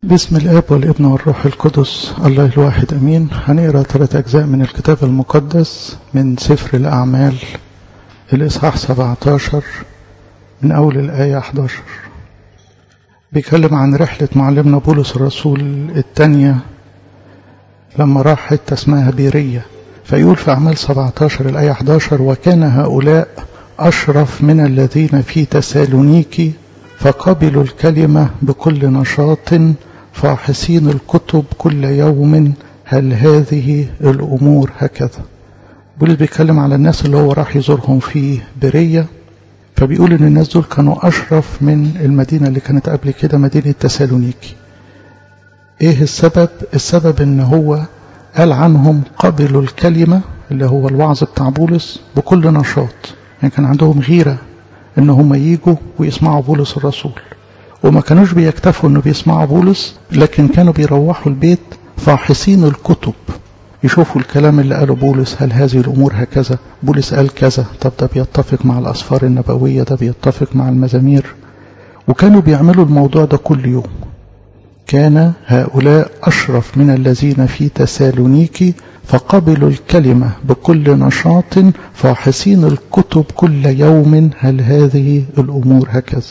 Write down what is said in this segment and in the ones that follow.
بسم الاب والابن والروح القدس الله الواحد امين هنقرا ثلاث اجزاء من الكتاب المقدس من سفر الاعمال الاصحاح 17 من اول الايه 11 بيتكلم عن رحله معلمنا بولس الرسول الثانيه لما راح حته اسمها بيريه فيقول في اعمال 17 الايه 11 وكان هؤلاء اشرف من الذين في تسالونيكي فقبلوا الكلمة بكل نشاط فاحصين الكتب كل يوم هل هذه الأمور هكذا بولس بيتكلم على الناس اللي هو راح يزورهم في برية فبيقول ان الناس دول كانوا اشرف من المدينة اللي كانت قبل كده مدينة تسالونيكي ايه السبب السبب ان هو قال عنهم قبلوا الكلمة اللي هو الوعظ بتاع بولس بكل نشاط يعني كان عندهم غيرة ان هم يجوا ويسمعوا بولس الرسول وما كانوش بيكتفوا انه بيسمعوا بولس لكن كانوا بيروحوا البيت فاحصين الكتب يشوفوا الكلام اللي قاله بولس هل هذه الامور هكذا بولس قال كذا طب ده بيتفق مع الاسفار النبويه ده بيتفق مع المزامير وكانوا بيعملوا الموضوع ده كل يوم كان هؤلاء اشرف من الذين في تسالونيكي فقبلوا الكلمة بكل نشاط فاحصين الكتب كل يوم هل هذه الأمور هكذا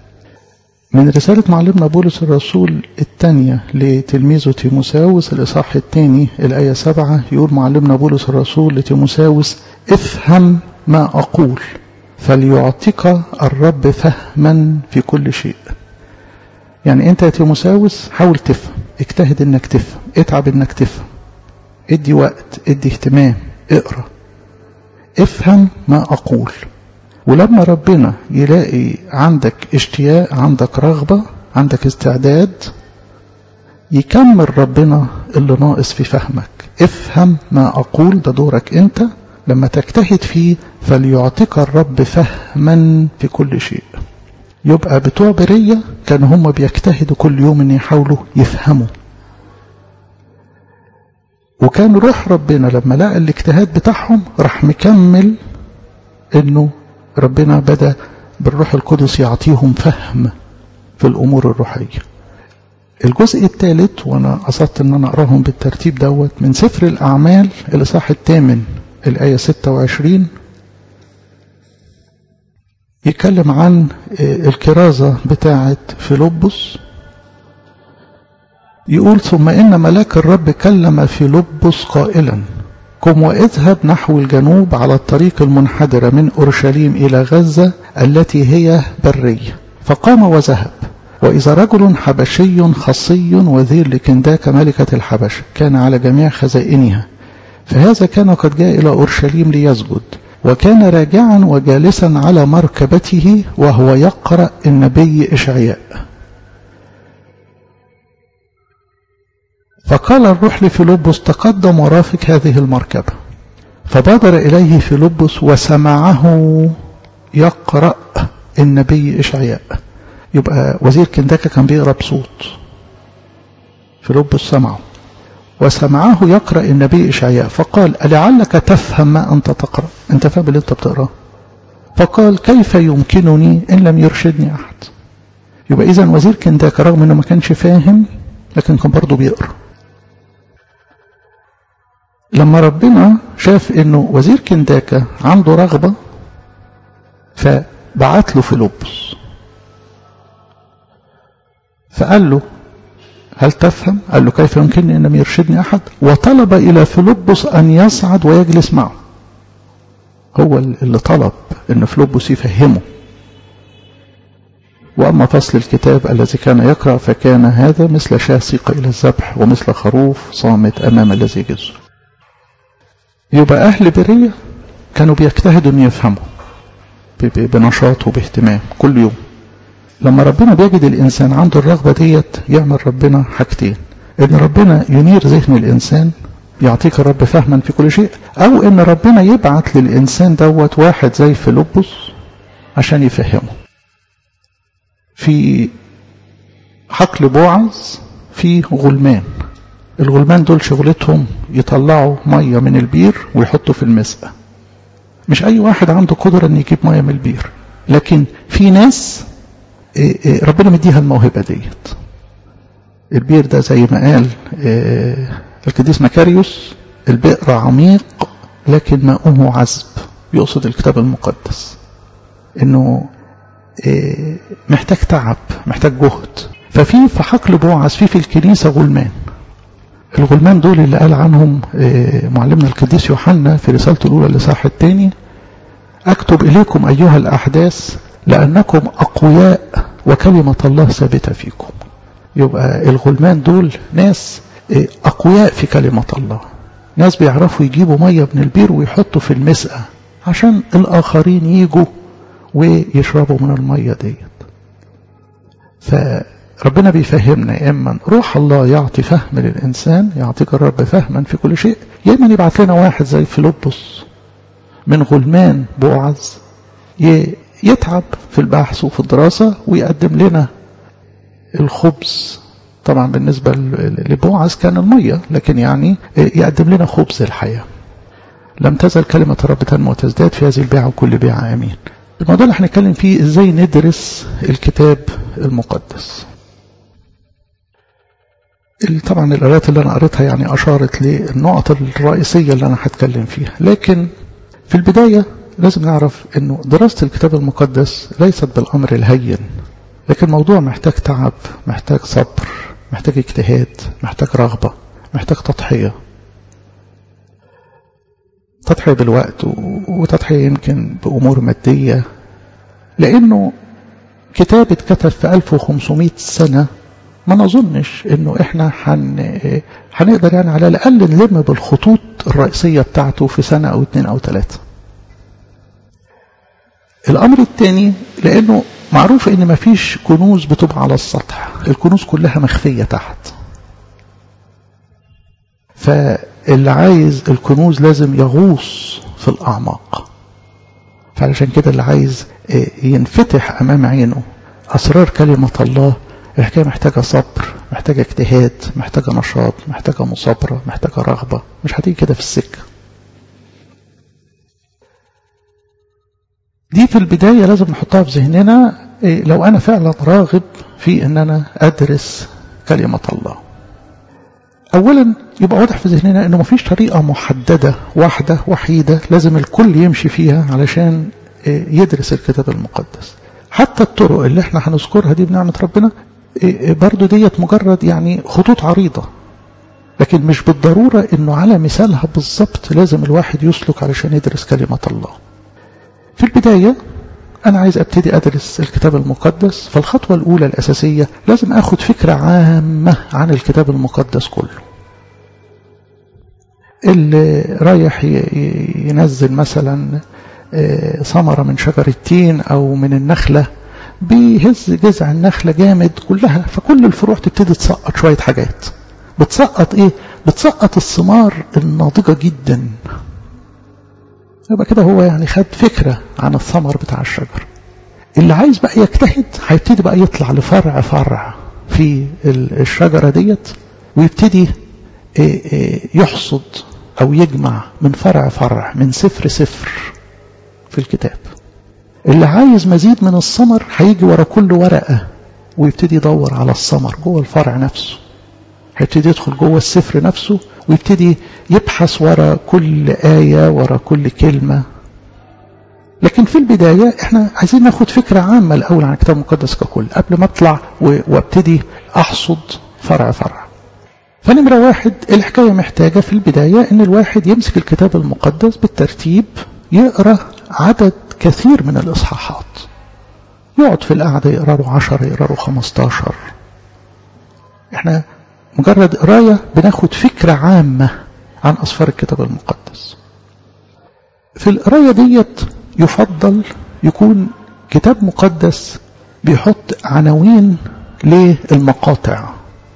من رسالة معلمنا بولس الرسول الثانية لتلميذه تيموساوس الإصحاح الثاني الآية سبعة يقول معلمنا بولس الرسول لتيموساوس افهم ما أقول فليعطيك الرب فهما في كل شيء يعني أنت يا تيموساوس حاول تفهم اجتهد انك تفهم اتعب انك تفهم ادي وقت ادي اهتمام اقرا افهم ما اقول ولما ربنا يلاقي عندك اشتياق عندك رغبة عندك استعداد يكمل ربنا اللي ناقص في فهمك افهم ما اقول ده دورك انت لما تجتهد فيه فليعطيك الرب فهما في كل شيء يبقى بتوع برية كانوا هم بيجتهدوا كل يوم ان يحاولوا يفهموا وكان روح ربنا لما لقى الاجتهاد بتاعهم راح مكمل انه ربنا بدا بالروح القدس يعطيهم فهم في الامور الروحيه الجزء الثالث وانا قصدت ان انا اقراهم بالترتيب دوت من سفر الاعمال الاصحاح الثامن الايه 26 يتكلم عن الكرازه بتاعه فيلبس يقول ثم إن ملاك الرب كلم فيلبس قائلا قم واذهب نحو الجنوب على الطريق المنحدرة من أورشليم إلى غزة التي هي برية فقام وذهب وإذا رجل حبشي خصي وزير لكنداك ملكة الحبش كان على جميع خزائنها فهذا كان قد جاء إلى أورشليم ليسجد وكان راجعا وجالسا على مركبته وهو يقرأ النبي إشعياء فقال الروح لفيلبس تقدم ورافق هذه المركبة فبادر إليه فيلبس وسمعه يقرأ النبي إشعياء يبقى وزير كنداكا كان بيقرأ بصوت فيلبس سمعه وسمعه يقرأ النبي إشعياء فقال ألعلك تفهم ما أنت تقرأ أنت فاهم اللي أنت بتقرأه فقال كيف يمكنني إن لم يرشدني أحد يبقى إذا وزير كنداكا رغم أنه ما كانش فاهم لكن كان برضه بيقرأ لما ربنا شاف انه وزير كنداكا عنده رغبة فبعت له فيلبس فقال له هل تفهم؟ قال له كيف يمكنني ان لم يرشدني احد؟ وطلب الى فيلبس ان يصعد ويجلس معه. هو اللي طلب ان فيلبس يفهمه. واما فصل الكتاب الذي كان يقرا فكان هذا مثل شاة سيق الى الذبح ومثل خروف صامت امام الذي جزر. يبقى أهل برية كانوا بيجتهدوا أن يفهموا بنشاط وباهتمام كل يوم لما ربنا بيجد الإنسان عنده الرغبة ديت يعمل ربنا حاجتين إن ربنا ينير ذهن الإنسان يعطيك الرب فهما في كل شيء أو إن ربنا يبعت للإنسان دوت واحد زي فيلبس عشان يفهمه في حقل بوعز في غلمان الغلمان دول شغلتهم يطلعوا مية من البير ويحطوا في المسقى مش أي واحد عنده قدرة أن يجيب مية من البير لكن في ناس ربنا مديها الموهبة ديت البير ده زي ما قال القديس مكاريوس البئر عميق لكن ماؤه عذب يقصد الكتاب المقدس انه محتاج تعب محتاج جهد ففي في حقل بوعز في في الكنيسة غلمان الغلمان دول اللي قال عنهم معلمنا القديس يوحنا في رسالته الأولى الإصحاح الثاني أكتب إليكم أيها الأحداث لأنكم أقوياء وكلمة الله ثابتة فيكم يبقى الغلمان دول ناس أقوياء في كلمة الله ناس بيعرفوا يجيبوا مية من البير ويحطوا في المسقى عشان الآخرين يجوا ويشربوا من المية ديت فربنا بيفهمنا يا إما روح الله يعطي فهم للإنسان يعطيك الرب فهما في كل شيء يا إما يبعث لنا واحد زي فيلبس من غلمان بوعز يتعب في البحث وفي الدراسة ويقدم لنا الخبز طبعا بالنسبة لبوعز كان المية لكن يعني يقدم لنا خبز الحياة لم تزل كلمة الرب تنمو وتزداد في هذه البيعة وكل بيعة أمين الموضوع اللي هنتكلم فيه ازاي ندرس الكتاب المقدس طبعا الآيات اللي أنا قريتها يعني أشارت للنقط الرئيسية اللي أنا هتكلم فيها لكن في البداية لازم نعرف أنه دراسة الكتاب المقدس ليست بالأمر الهين لكن موضوع محتاج تعب محتاج صبر محتاج اجتهاد محتاج رغبة محتاج تضحية تضحية بالوقت وتضحية يمكن بأمور مادية لأنه كتاب اتكتب في 1500 سنة ما نظنش انه احنا حن هنقدر يعني على الاقل نلم بالخطوط الرئيسية بتاعته في سنة او اتنين او تلاتة الامر الثاني لانه معروف ان مفيش كنوز بتبقى على السطح الكنوز كلها مخفية تحت فاللي عايز الكنوز لازم يغوص في الاعماق فعلشان كده اللي عايز ينفتح امام عينه اسرار كلمة الله الحكاية محتاجة صبر محتاجة اجتهاد محتاجة نشاط محتاجة مصابرة محتاجة رغبة مش هتيجي كده في السكة دي في البداية لازم نحطها في ذهننا لو أنا فعلا راغب في أن أنا أدرس كلمة الله أولا يبقى واضح في ذهننا أنه مفيش طريقة محددة واحدة وحيدة لازم الكل يمشي فيها علشان يدرس الكتاب المقدس حتى الطرق اللي احنا هنذكرها دي بنعمة ربنا برضو ديت مجرد يعني خطوط عريضة لكن مش بالضرورة انه على مثالها بالظبط لازم الواحد يسلك علشان يدرس كلمة الله في البداية أنا عايز أبتدي أدرس الكتاب المقدس فالخطوة الأولى الأساسية لازم أخد فكرة عامة عن الكتاب المقدس كله اللي رايح ينزل مثلا ثمرة من شجر التين أو من النخلة بيهز جذع النخلة جامد كلها فكل الفروع تبتدي تسقط شوية حاجات بتسقط ايه بتسقط الثمار الناضجة جدا يبقى كده هو يعني خد فكرة عن الثمر بتاع الشجر اللي عايز بقى يجتهد هيبتدي بقى يطلع لفرع فرع في الشجرة ديت ويبتدي يحصد أو يجمع من فرع فرع من سفر سفر في الكتاب اللي عايز مزيد من الثمر هيجي ورا كل ورقة ويبتدي يدور على الثمر جوه الفرع نفسه هيبتدي يدخل جوه السفر نفسه ويبتدي يبحث ورا كل آية ورا كل كلمة لكن في البداية احنا عايزين ناخد فكرة عامة الأول عن الكتاب المقدس ككل قبل ما اطلع وابتدي أحصد فرع فرع فنمرة واحد الحكاية محتاجة في البداية ان الواحد يمسك الكتاب المقدس بالترتيب يقرأ عدد كثير من الإصحاحات يقعد في القعدة يقرأ له 10 يقرأ له 15 احنا مجرد قراية بناخد فكرة عامة عن أسفار الكتاب المقدس في القراية ديت يفضل يكون كتاب مقدس بيحط عناوين للمقاطع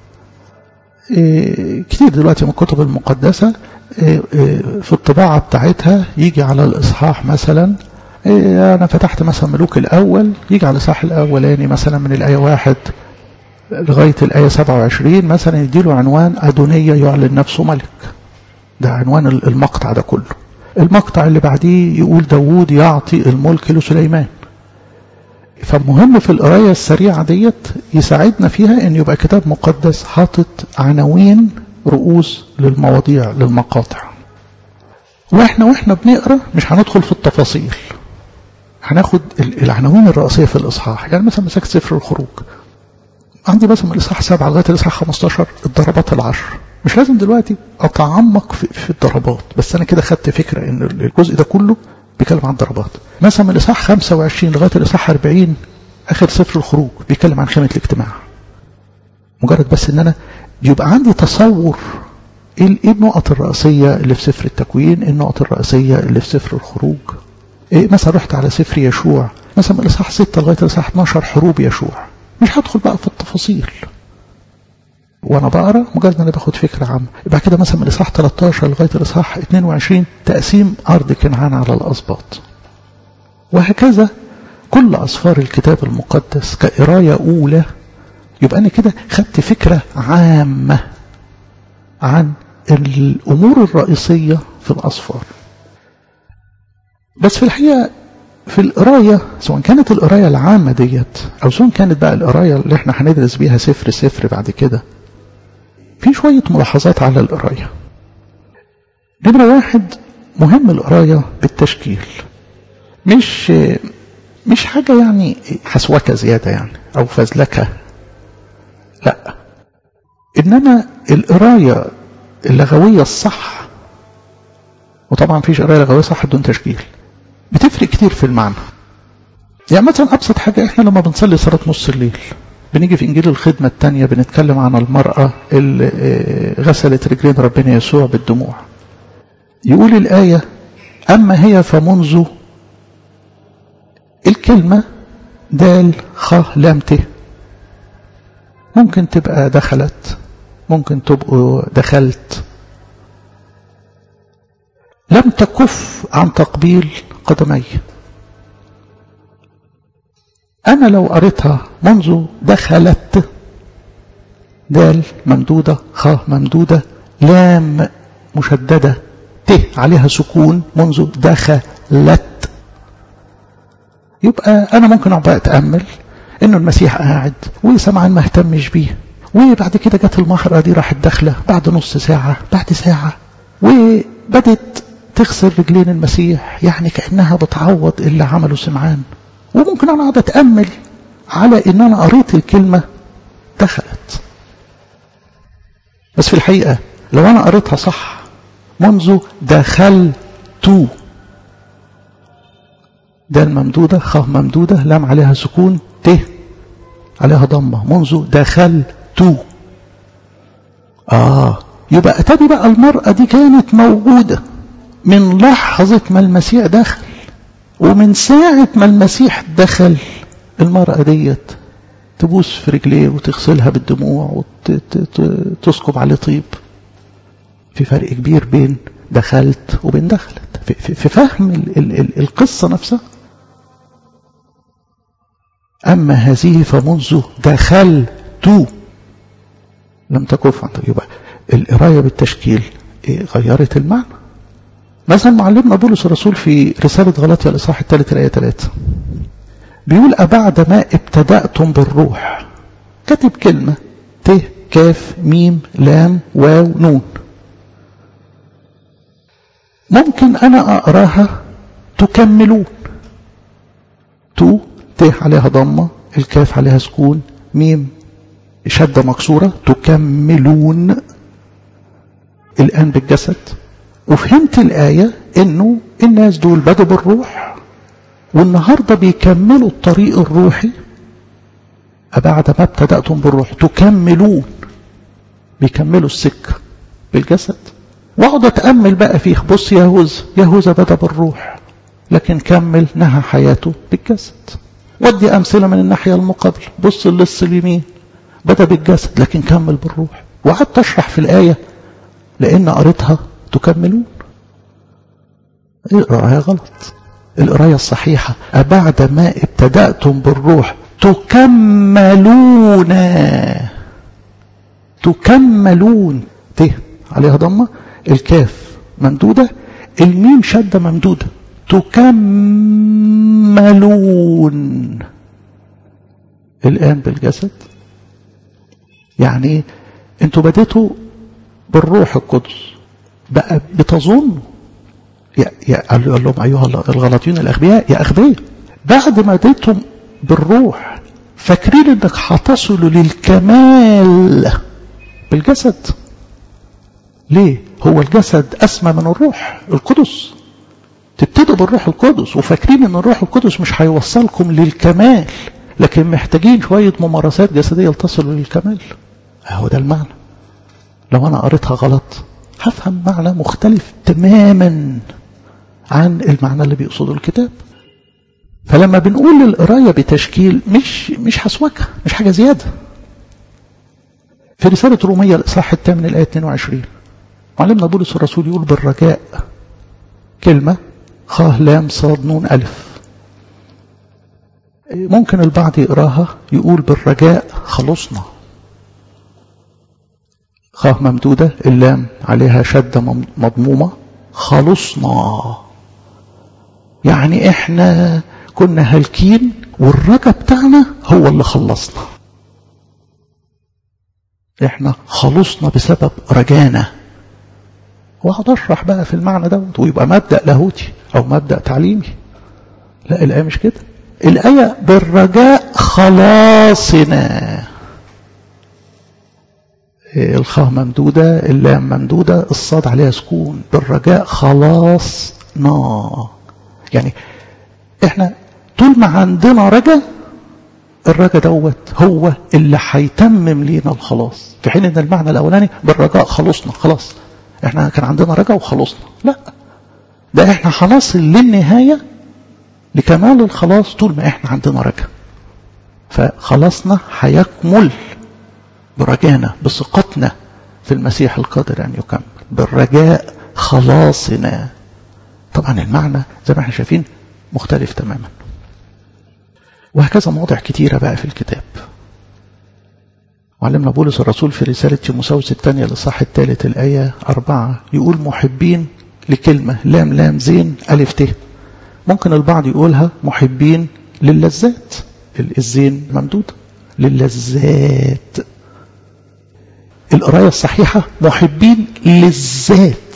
إيه كتير دلوقتي من الكتب المقدسة إيه إيه في الطباعة بتاعتها يجي على الإصحاح مثلا أنا فتحت مثلا ملوك الأول يجي على الإصحاح الأولاني مثلا من الآية واحد لغاية الآية 27 مثلا يديله عنوان أدونية يعلن نفسه ملك ده عنوان المقطع ده كله المقطع اللي بعديه يقول داوود يعطي الملك لسليمان فمهم في القراية السريعة ديت يساعدنا فيها ان يبقى كتاب مقدس حاطط عناوين رؤوس للمواضيع للمقاطع واحنا واحنا بنقرا مش هندخل في التفاصيل هناخد العناوين الرئيسيه في الاصحاح يعني مثلا مسكت سفر الخروج عندي مثلا من الاصحاح 7 لغايه الاصحاح 15 الضربات العشر مش لازم دلوقتي اتعمق في, في الضربات بس انا كده خدت فكره ان الجزء ده كله بيتكلم عن الضربات مثلا من الاصحاح 25 لغايه الاصحاح 40 اخر سفر الخروج بيتكلم عن خيمه الاجتماع مجرد بس ان انا يبقى عندي تصور ايه النقط الرئيسيه اللي في سفر التكوين ايه النقط الرئيسيه اللي في سفر الخروج إيه مثلا رحت على سفر يشوع مثلا من الاصحاح 6 لغايه الاصحاح 12 حروب يشوع مش هدخل بقى في التفاصيل وانا بقرا مجرد ان انا باخد فكره عامه يبقى كده مثلا من الاصحاح 13 لغايه الاصحاح 22 تقسيم ارض كنعان على الاسباط وهكذا كل اسفار الكتاب المقدس كقرايه اولى يبقى انا كده خدت فكره عامه عن الامور الرئيسيه في الاسفار بس في الحقيقه في القراية سواء كانت القراية العامة ديت أو سواء كانت بقى القراية اللي احنا هندرس بيها سفر سفر بعد كده في شوية ملاحظات على القراية نمرة واحد مهم القراية بالتشكيل مش مش حاجة يعني حسوكة زيادة يعني أو فزلكة لا إنما القراية اللغوية الصح وطبعا فيش قراية لغوية صح بدون تشكيل بتفرق كتير في المعنى يعني مثلا أبسط حاجة إحنا لما بنصلي صلاة نص الليل بنيجي في إنجيل الخدمة الثانية بنتكلم عن المرأة اللي غسلت رجلين ربنا يسوع بالدموع يقول الآية أما هي فمنذ الكلمة دال خ لام ت ممكن تبقى دخلت ممكن تبقوا دخلت لم تكف عن تقبيل قدمي أنا لو قريتها منذ دخلت دال ممدودة خ ممدودة لام مشددة ت عليها سكون منذ دخلت يبقى أنا ممكن أقعد أتأمل إنه المسيح قاعد وسمعان ما اهتمش بيه وبعد كده جت المحرقة دي راحت داخلة بعد نص ساعة بعد ساعة وبدت تغسل رجلين المسيح يعني كأنها بتعوض اللي عمله سمعان وممكن أنا أقعد أتأمل على إن أنا قريت الكلمة دخلت بس في الحقيقة لو أنا قريتها صح منذ دخلت ده الممدودة خ ممدودة لام عليها سكون ت عليها ضمة منذ دخلت آه يبقى أتبي بقى المرأة دي كانت موجودة من لحظة ما المسيح دخل ومن ساعة ما المسيح دخل المرأة ديت تبوس في رجليه وتغسلها بالدموع وتسكب عليه طيب في فرق كبير بين دخلت وبين دخلت في, في, في فهم ال ال ال القصة نفسها أما هذه فمنذ دخلت لم تكف عن يبقى القراية بالتشكيل غيرت المعنى مثلا معلمنا بولس الرسول في رسالة غلطية الإصحاح الثالث الآية 3 بيقول أبعد ما ابتدأتم بالروح كاتب كلمة ت كاف ميم لام واو نون ممكن أنا أقراها تكملون تو ت عليها ضمة الكاف عليها سكون ميم شدة مكسورة تكملون الآن بالجسد وفهمت الآية إنه الناس دول بدوا بالروح والنهاردة بيكملوا الطريق الروحي بعد ما ابتدأتم بالروح تكملون بيكملوا السكة بالجسد واقعد اتأمل بقى فيه بص يهوذا يهوذا بدأ بالروح لكن كمل نهى حياته بالجسد ودي أمثلة من الناحية المقابلة بص اللص اليمين بدأ بالجسد لكن كمل بالروح وقعدت أشرح في الآية لأن قريتها تكملون القراية غلط القراية الصحيحة أبعد ما ابتدأتم بالروح تكملون تكملون ت عليها ضمة الكاف ممدودة الميم شدة ممدودة تكملون الآن بالجسد يعني انتوا بديتوا بالروح القدس بقى بتظنوا يا يا قال لهم أيها الغلاطيون الأغبياء يا أغبياء بعد ما بديتم بالروح فاكرين انك هتصلوا للكمال بالجسد ليه هو الجسد أسمى من الروح القدس تبتدوا بالروح القدس وفاكرين ان الروح القدس مش هيوصلكم للكمال لكن محتاجين شوية ممارسات جسدية لتصلوا للكمال اهو ده المعنى لو انا قريتها غلط هفهم معنى مختلف تماما عن المعنى اللي بيقصده الكتاب فلما بنقول القراية بتشكيل مش مش حسوكة مش حاجة زيادة في رسالة رومية الإصحاح الثامن الآية 22 معلمنا بولس الرسول يقول بالرجاء كلمة خاه لام صاد نون ألف ممكن البعض يقراها يقول بالرجاء خلصنا خاه ممدودة اللام عليها شدة مضمومة خلصنا يعني احنا كنا هالكين والرجا بتاعنا هو اللي خلصنا احنا خلصنا بسبب رجانا واقعد اشرح بقى في المعنى دوت ويبقى مبدا لاهوتي او مبدا تعليمي لا الايه مش كده الايه بالرجاء خلاصنا الخاء ممدودة اللام ممدودة الصاد عليها سكون بالرجاء خلاصنا يعني احنا طول ما عندنا رجا الرجا دوت هو اللي هيتمم لينا الخلاص في حين ان المعنى الاولاني بالرجاء خلصنا خلاص احنا كان عندنا رجا وخلصنا لا ده احنا هنصل للنهاية لكمال الخلاص طول ما احنا عندنا رجا فخلاصنا هيكمل برجانا بثقتنا في المسيح القادر أن يكمل بالرجاء خلاصنا طبعا المعنى زي ما احنا شايفين مختلف تماما وهكذا مواضع كتيرة بقى في الكتاب وعلمنا بولس الرسول في رسالة تيموساوس الثانية للصح الثالث الآية أربعة يقول محبين لكلمة لام لام زين ألف ت ممكن البعض يقولها محبين للذات الزين ممدود للذات القراية الصحيحة محبين للذات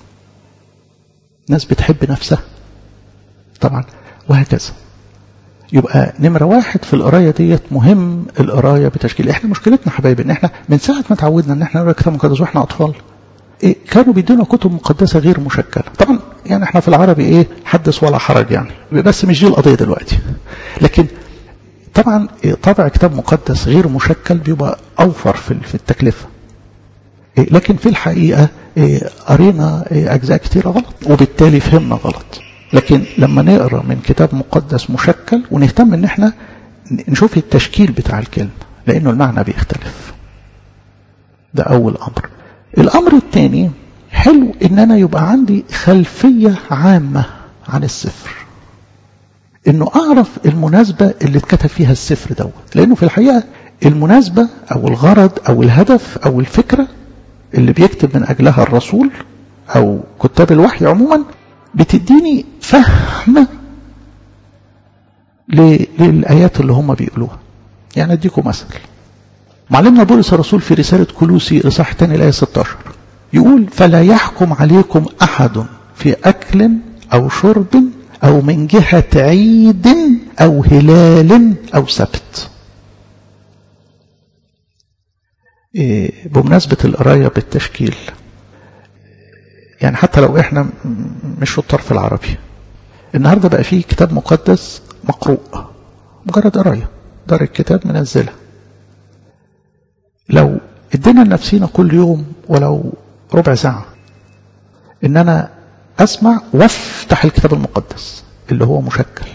ناس بتحب نفسها طبعا وهكذا يبقى نمرة واحد في القراية ديت مهم القراية بتشكيل احنا مشكلتنا حبايبي ان احنا من ساعة ما تعودنا ان احنا نقرا كتاب مقدس واحنا اطفال إيه كانوا بيدونا كتب مقدسة غير مشكلة طبعا يعني احنا في العربي ايه حدث ولا حرج يعني بس مش دي القضية دلوقتي لكن طبعا طبع كتاب مقدس غير مشكل بيبقى اوفر في التكلفة إيه لكن في الحقيقة إيه قرينا اجزاء كتيرة غلط وبالتالي فهمنا غلط لكن لما نقرا من كتاب مقدس مشكل ونهتم ان احنا نشوف التشكيل بتاع الكلمة لانه المعنى بيختلف ده اول امر الامر الثاني حلو ان انا يبقى عندي خلفية عامة عن السفر انه اعرف المناسبة اللي اتكتب فيها السفر دوت لانه في الحقيقة المناسبة او الغرض او الهدف او الفكرة اللي بيكتب من اجلها الرسول او كتاب الوحي عموما بتديني فهم للآيات اللي هم بيقولوها يعني أديكم مثل معلمنا بولس الرسول في رسالة كلوسي إصحاح تاني الآية 16 يقول فلا يحكم عليكم أحد في أكل أو شرب أو من جهة عيد أو هلال أو سبت إيه بمناسبة القراية بالتشكيل يعني حتى لو احنا مش شطار في العربي النهارده بقى فيه كتاب مقدس مقروء مجرد قرايه دار الكتاب منزله لو ادينا لنفسينا كل يوم ولو ربع ساعه ان انا اسمع وافتح الكتاب المقدس اللي هو مشكل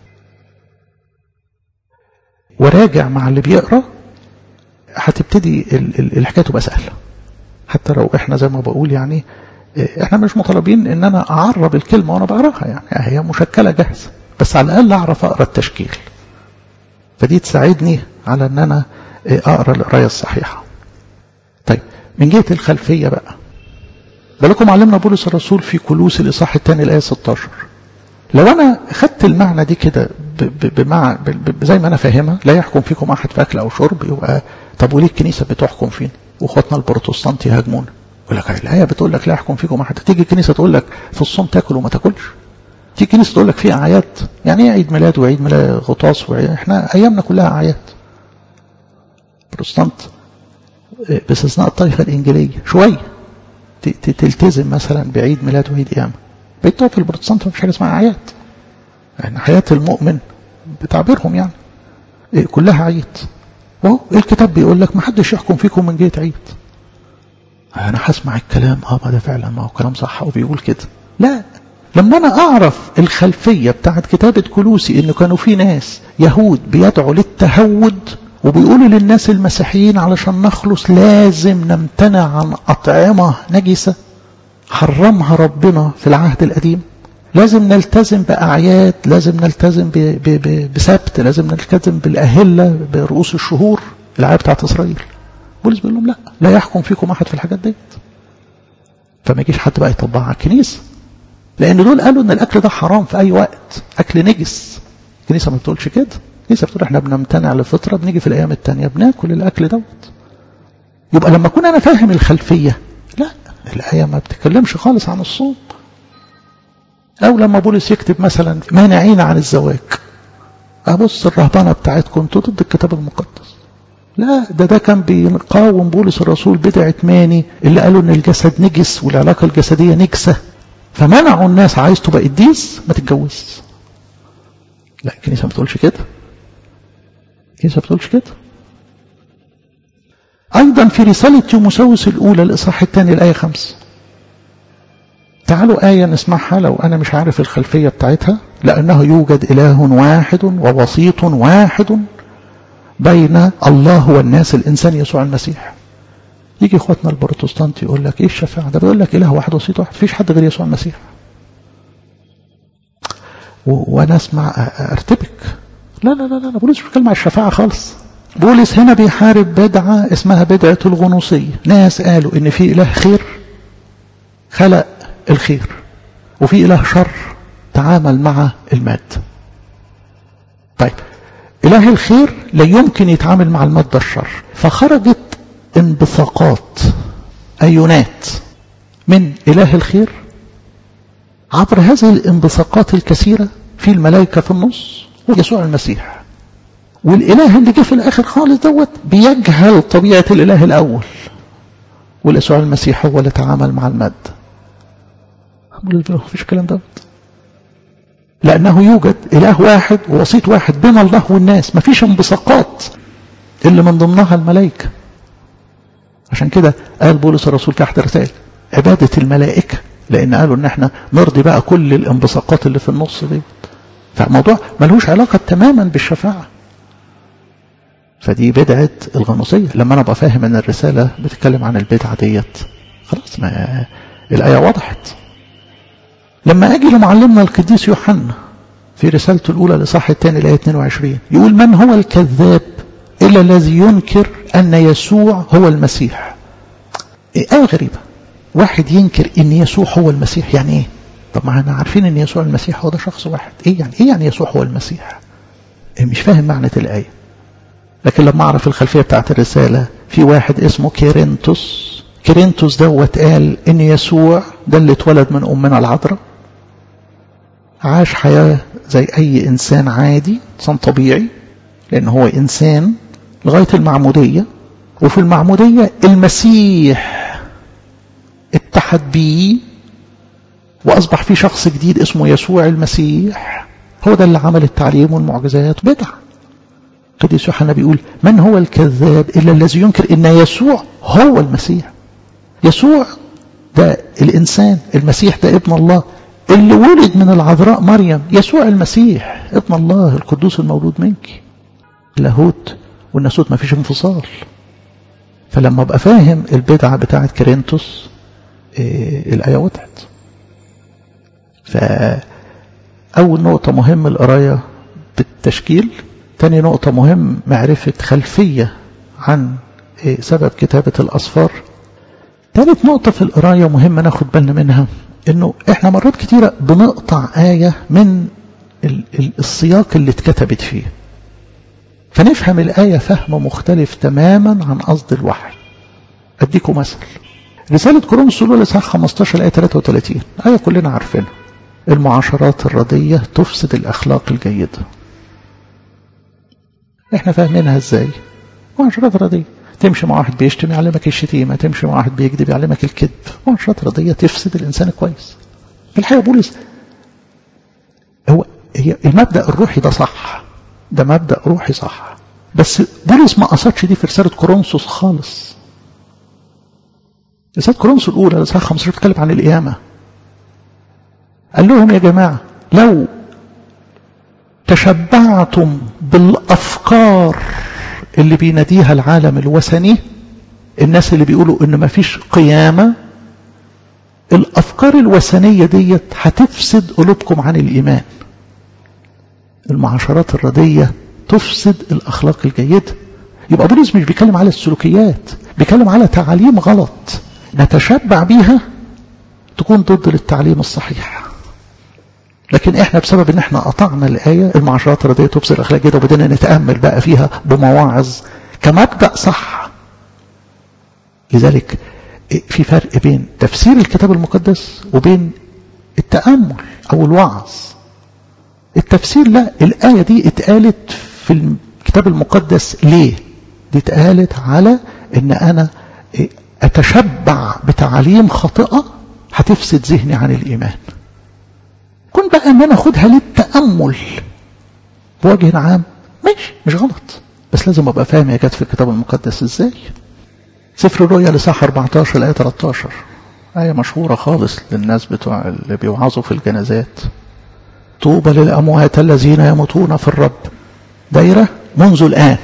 وراجع مع اللي بيقرا هتبتدي الحكايه تبقى سهله حتى لو احنا زي ما بقول يعني احنا مش مطالبين ان انا اعرب الكلمة وانا بقراها يعني هي مشكلة جاهزة بس على الاقل اعرف اقرا التشكيل فدي تساعدني على ان انا اقرا القراية الصحيحة طيب من جهة الخلفية بقى بالكم علمنا بولس الرسول في كلوس الاصحاح الثاني الايه 16 لو انا خدت المعنى دي كده بمع زي ما انا فاهمها لا يحكم فيكم احد في اكل او شرب يبقى طب وليه الكنيسه بتحكم فينا واخواتنا البروتستانت يهاجمونا يقول لك الايه بتقول لك لا يحكم فيكم احد تيجي الكنيسه تقول لك في الصوم تاكل وما تاكلش تيجي الكنيسه تقول لك في اعياد يعني ايه عيد ميلاد وعيد ميلاد غطاس وعيد احنا ايامنا كلها اعياد بروتستانت باستثناء الطائفه الانجيليه شويه تلتزم مثلا بعيد ميلاد وعيد قيامه بقيت في البروتستانت مفيش حاجه اسمها اعياد يعني حياه المؤمن بتعبيرهم يعني إيه كلها عيد وهو الكتاب بيقول لك ما حدش يحكم فيكم من جهه عيد انا هسمع الكلام اه ما ده فعلا ما هو كلام صح وبيقول كده لا لما انا اعرف الخلفيه بتاعت كتابه كلوسي انه كانوا في ناس يهود بيدعوا للتهود وبيقولوا للناس المسيحيين علشان نخلص لازم نمتنع عن أطعمة نجسة حرمها ربنا في العهد القديم لازم نلتزم بأعياد لازم نلتزم بسبت لازم نلتزم بالأهلة برؤوس الشهور العياد بتاعت إسرائيل بولس بيقول لهم لا لا يحكم فيكم أحد في الحاجات ديت فما يجيش حد بقى يطبقها على الكنيسة لأن دول قالوا إن الأكل ده حرام في أي وقت أكل نجس الكنيسة ما بتقولش كده الكنيسة بتقول احنا بنمتنع لفترة بنيجي في الأيام التانية بناكل الأكل دوت يبقى لما أكون أنا فاهم الخلفية لا الآية ما بتتكلمش خالص عن الصوم أو لما بولس يكتب مثلا مانعين عن الزواج أبص الرهبانة بتاعتكم انتوا ضد الكتاب المقدس لا ده ده كان بيقاوم بولس الرسول بدعة ماني اللي قالوا ان الجسد نجس والعلاقة الجسدية نجسة فمنعوا الناس عايز تبقى قديس ما تتجوزش لا الكنيسة ما بتقولش كده الكنيسة ما بتقولش كده أيضا في رسالة تيموساوس الأولى الإصحاح الثاني الآية خمسة تعالوا آية نسمعها لو أنا مش عارف الخلفية بتاعتها لأنه يوجد إله واحد ووسيط واحد بين الله والناس الإنسان يسوع المسيح يجي إخواتنا البروتستانت يقول لك إيه الشفاعة ده بيقول لك إله واحد وسيط واحد فيش حد غير يسوع المسيح وأنا أسمع أرتبك لا لا لا لا بولس مش بيتكلم عن الشفاعة خالص بولس هنا بيحارب بدعة اسمها بدعة الغنوصية ناس قالوا إن في إله خير خلق الخير وفي إله شر تعامل مع المادة طيب إله الخير لا يمكن يتعامل مع المادة الشر فخرجت انبثاقات أيونات من إله الخير عبر هذه الانبثاقات الكثيرة في الملائكة في النص ويسوع المسيح والإله اللي جه في الآخر خالص دوت بيجهل طبيعة الإله الأول واليسوع المسيح هو اللي تعامل مع المادة مفيش الكلام دوت لأنه يوجد إله واحد ووسيط واحد بين الله والناس مفيش انبثاقات اللي من ضمنها الملائكة عشان كده قال بولس الرسول في أحد الرسائل عبادة الملائكة لأن قالوا إن احنا نرضي بقى كل الانبثاقات اللي في النص دي فالموضوع ملهوش علاقة تماما بالشفاعة فدي بدعة الغنوصية لما أنا أبقى فاهم أن الرسالة بتتكلم عن البدعة ديت خلاص ما الآية وضحت لما أجي لمعلمنا القديس يوحنا في رسالته الأولى لصح الثاني الآية 22 يقول من هو الكذاب إلا الذي ينكر أن يسوع هو المسيح آية غريبة واحد ينكر أن يسوع هو المسيح يعني إيه طب ما احنا عارفين أن يسوع المسيح هو ده شخص واحد إيه يعني إيه يعني يسوع هو المسيح إيه مش فاهم معنى الآية لكن لما أعرف الخلفية بتاعت الرسالة في واحد اسمه كيرنتوس كيرنتوس دوت قال إن يسوع ده اللي اتولد من أمنا العذراء عاش حياة زي أي إنسان عادي إنسان طبيعي لأن هو إنسان لغاية المعمودية وفي المعمودية المسيح اتحد بيه وأصبح في شخص جديد اسمه يسوع المسيح هو ده اللي عمل التعليم والمعجزات بدع قديس يوحنا بيقول من هو الكذاب إلا الذي ينكر إن يسوع هو المسيح يسوع ده الإنسان المسيح ده ابن الله اللي ولد من العذراء مريم يسوع المسيح ابن الله القدوس المولود منك اللاهوت والناسوت ما فيش انفصال فلما ابقى فاهم البدعة بتاعت كرينتوس إيه الآية وضحت فأول نقطة مهم القراية بالتشكيل تاني نقطة مهم معرفة خلفية عن إيه سبب كتابة الأصفار ثالث نقطة في القراية مهمة ناخد بالنا منها انه احنا مرات كتيرة بنقطع آية من السياق اللي اتكتبت فيه فنفهم الآية فهم مختلف تماما عن قصد الوحي أديكم مثل رسالة كورنثوس الأولى إصحاح 15 الآية 33 آية كلنا عارفينها المعاشرات الردية تفسد الأخلاق الجيدة احنا فاهمينها ازاي معاشرات ردية تمشي مع واحد بيشتم يعلمك الشتيمة تمشي مع واحد بيكذب يعلمك الكذب معاشرات ردية تفسد الإنسان كويس في الحقيقة بولس هو هي المبدأ الروحي ده صح ده مبدأ روحي صح بس بولس ما قصدش دي في رسالة كورنثوس خالص رسالة كورنثوس الأولى رسالة 15 بتتكلم عن القيامة قال لهم يا جماعة لو تشبعتم بالأفكار اللي بيناديها العالم الوثني الناس اللي بيقولوا ان مفيش قيامة الأفكار الوثنية ديت هتفسد قلوبكم عن الإيمان المعاشرات الردية تفسد الأخلاق الجيدة يبقى بولس مش بيتكلم على السلوكيات بيتكلم على تعاليم غلط نتشبع بيها تكون ضد للتعليم الصحيح لكن احنا بسبب ان احنا قطعنا الآية المعاشرات الردية تفسد الأخلاق الجيدة وبدنا نتأمل بقى فيها بمواعظ كمبدأ صح لذلك في فرق بين تفسير الكتاب المقدس وبين التأمل أو الوعظ التفسير لا الآية دي اتقالت في الكتاب المقدس ليه دي اتقالت على ان انا اتشبع بتعاليم خاطئة هتفسد ذهني عن الايمان كن بقى ان انا اخدها للتأمل بوجه عام ماشي مش غلط بس لازم ابقى فاهم هي جت في الكتاب المقدس ازاي سفر الرؤيا لصح 14 الآية 13 آية مشهورة خالص للناس بتوع اللي بيوعظوا في الجنازات طوبى للأموات الذين يموتون في الرب دايرة منذ الآن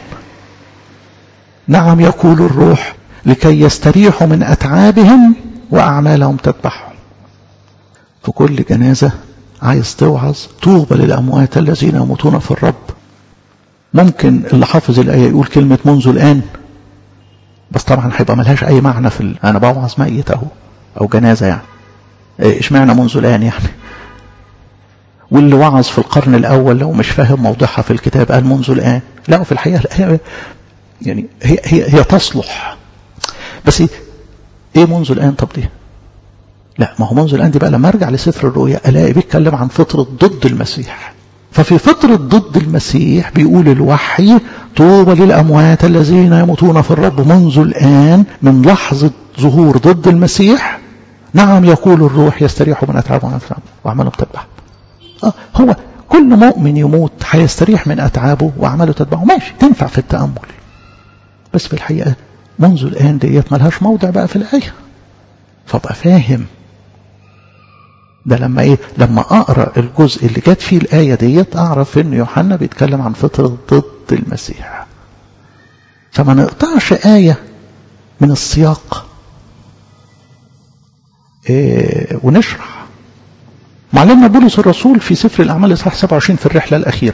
نعم يقول الروح لكي يستريحوا من أتعابهم وأعمالهم تتبعهم في كل جنازة عايز توعظ طوبى للأموات الذين يموتون في الرب ممكن اللي حافظ الآية يقول كلمة منذ الآن بس طبعا هيبقى ملهاش أي معنى في ال... أنا بوعظ ميت أهو أو جنازة يعني إشمعنى منذ الآن يعني واللي وعظ في القرن الأول لو مش فاهم موضوعها في الكتاب قال منذ الآن لا في الحقيقة الآية يعني هي, هي, هي تصلح بس إيه منذ الآن طب دي لا ما هو منذ الآن دي بقى لما أرجع لسفر الرؤيا ألاقي بيتكلم عن فطرة ضد المسيح ففي فترة ضد المسيح بيقول الوحي طوبى للأموات الذين يموتون في الرب منذ الآن من لحظة ظهور ضد المسيح نعم يقول الروح يستريح من أتعابهم وأعمالهم تتبع آه هو كل مؤمن يموت هيستريح من أتعابه وأعماله تتبعه ماشي تنفع في التأمل بس في الحقيقة منذ الآن ديت ملهاش موضع بقى في الآية فابقى فاهم ده لما ايه لما اقرا الجزء اللي جت فيه الايه ديت اعرف ان يوحنا بيتكلم عن فطره ضد المسيح فما نقطعش ايه من السياق إيه ونشرح معلمنا بولس الرسول في سفر الاعمال اصحاح 27 في الرحله الاخيره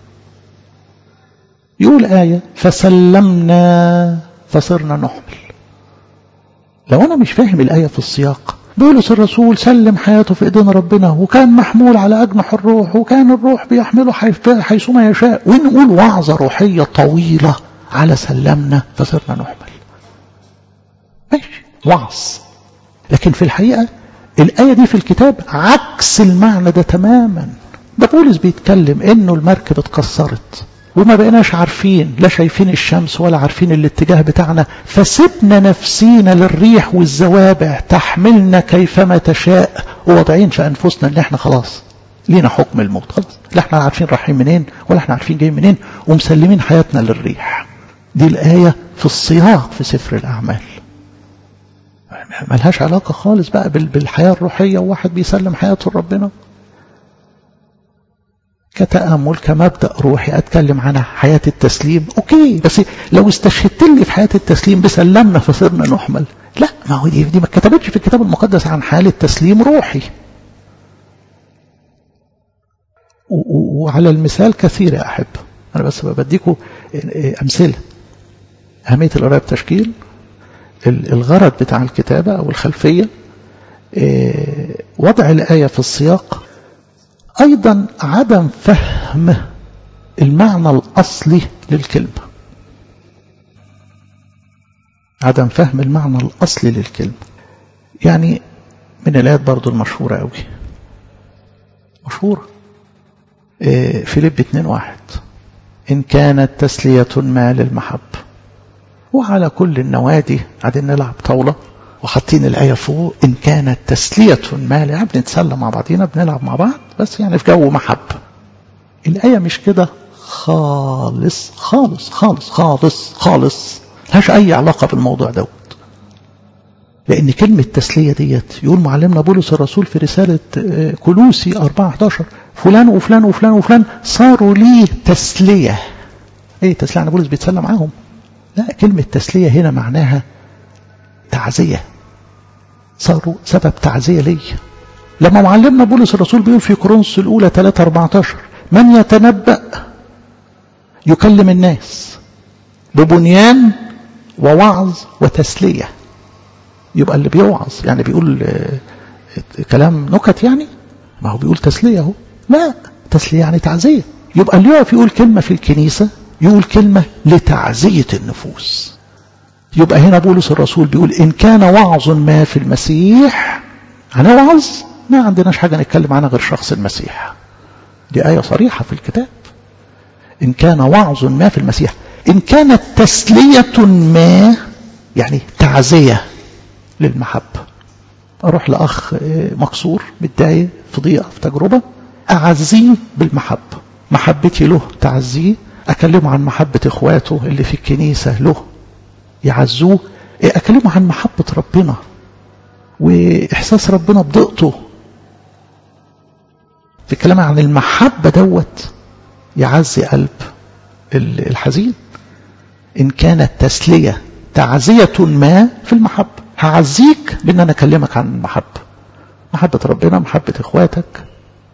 يقول ايه فسلمنا فصرنا نحمل لو انا مش فاهم الايه في السياق بولس الرسول سلم حياته في ايدين ربنا وكان محمول على اجنح الروح وكان الروح بيحمله حيثما يشاء ونقول وعظة روحية طويلة على سلمنا فصرنا نحمل ماشي وعظ لكن في الحقيقة الآية دي في الكتاب عكس المعنى ده تماما ده بولس بيتكلم انه المركب اتكسرت وما بقيناش عارفين لا شايفين الشمس ولا عارفين الاتجاه بتاعنا فسبنا نفسينا للريح والزوابع تحملنا كيفما تشاء وواضعين في انفسنا ان احنا خلاص لينا حكم الموت خلاص لا احنا عارفين رايحين منين ولا احنا عارفين جايين منين ومسلمين حياتنا للريح دي الآية في السياق في سفر الأعمال ملهاش علاقة خالص بقى بالحياة الروحية وواحد بيسلم حياته لربنا كتأمل كمبدأ روحي أتكلم عن حياة التسليم أوكي بس لو استشهدت لي في حياة التسليم بسلمنا فصرنا نحمل لا ما هو دي, دي ما كتبتش في الكتاب المقدس عن حالة تسليم روحي وعلى المثال كثير يا أحب أنا بس بديكم أمثلة أهمية القراءة بتشكيل الغرض بتاع الكتابة أو الخلفية وضع الآية في السياق أيضا عدم فهم المعنى الأصلي للكلمة عدم فهم المعنى الأصلي للكلمة يعني من الآيات برضو المشهورة قوي مشهورة إيه فيليب 2 واحد إن كانت تسلية ما للمحب وعلى كل النوادي قاعدين نلعب طاولة وحاطين الآية فوق إن كانت تسلية ما يعني بنتسلى مع بعضينا بنلعب مع بعض بس يعني في جو محب الآية مش كده خالص خالص خالص خالص خالص لهاش أي علاقة بالموضوع دوت لأن كلمة تسلية ديت يقول معلمنا بولس الرسول في رسالة كلوسي 4 11 فلان وفلان وفلان وفلان صاروا لي تسلية ايه تسلية يعني بولس بيتسلى معاهم لا كلمة تسلية هنا معناها تعزية صاروا سبب تعزية لي لما معلمنا بولس الرسول بيقول في كورنثوس الأولى 3 14 من يتنبأ يكلم الناس ببنيان ووعظ وتسلية يبقى اللي بيوعظ يعني بيقول كلام نكت يعني ما هو بيقول تسلية اهو لا تسلية يعني تعزية يبقى اللي يقف يقول كلمة في الكنيسة يقول كلمة لتعزية النفوس يبقى هنا بولس الرسول بيقول إن كان وعظ ما في المسيح هنوعظ ما عندناش حاجة نتكلم عنها غير شخص المسيح دي آية صريحة في الكتاب إن كان وعظ ما في المسيح إن كانت تسلية ما يعني تعزية للمحبة أروح لأخ مكسور متضايق في ضيقة في تجربة أعزيه بالمحبة محبتي له تعزيه أكلمه عن محبة إخواته اللي في الكنيسة له يعزوه أكلمه عن محبة ربنا وإحساس ربنا بضيقته في الكلام عن المحبة دوت يعزي قلب الحزين إن كانت تسلية تعزية ما في المحبة هعزيك بأن أنا أكلمك عن المحبة محبة ربنا محبة إخواتك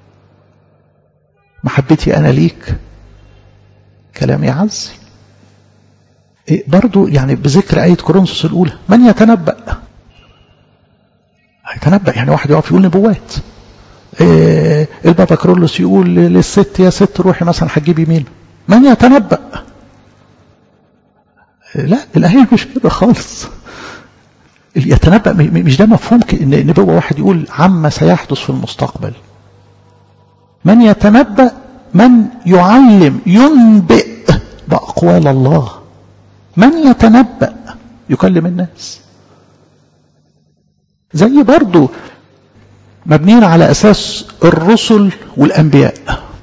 محبتي أنا ليك كلام يعزي إيه برضو يعني بذكر آية كورنثوس الأولى من يتنبأ يتنبأ يعني واحد يقف يقول نبوات إيه البابا كرولوس يقول للست يا ست روحي مثلا هتجيبي مين من يتنبأ لا الآية مش كده خالص يتنبأ مش ده مفهوم ان نبوة واحد يقول عما سيحدث في المستقبل من يتنبأ من يعلم ينبئ بأقوال الله من يتنبأ يكلم الناس زي برضو مبنيين على أساس الرسل والأنبياء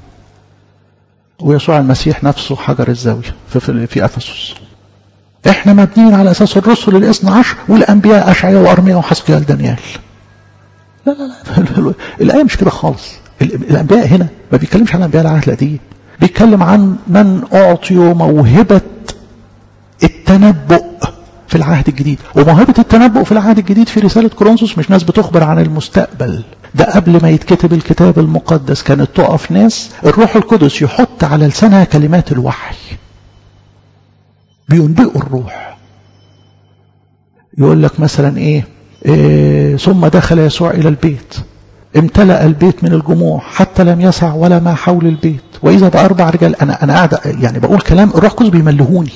ويسوع المسيح نفسه حجر الزاوية في, في أفسس احنا مبنيين على أساس الرسل الاثنى عشر والأنبياء أشعياء وأرميا وحسقيال دانيال لا لا لا الآية مش كده خالص الأنبياء هنا ما بيتكلمش عن أنبياء العهد القديم بيتكلم عن من أعطيوا موهبة التنبؤ في العهد الجديد وموهبة التنبؤ في العهد الجديد في رسالة كورنثوس مش ناس بتخبر عن المستقبل ده قبل ما يتكتب الكتاب المقدس كانت تقف ناس الروح القدس يحط على لسانها كلمات الوحي بينبئوا الروح يقول لك مثلا ايه, إيه ثم دخل يسوع الى البيت امتلأ البيت من الجموع حتى لم يسع ولا ما حول البيت واذا باربع رجال انا انا قاعد يعني بقول كلام الروح القدس بيملهوني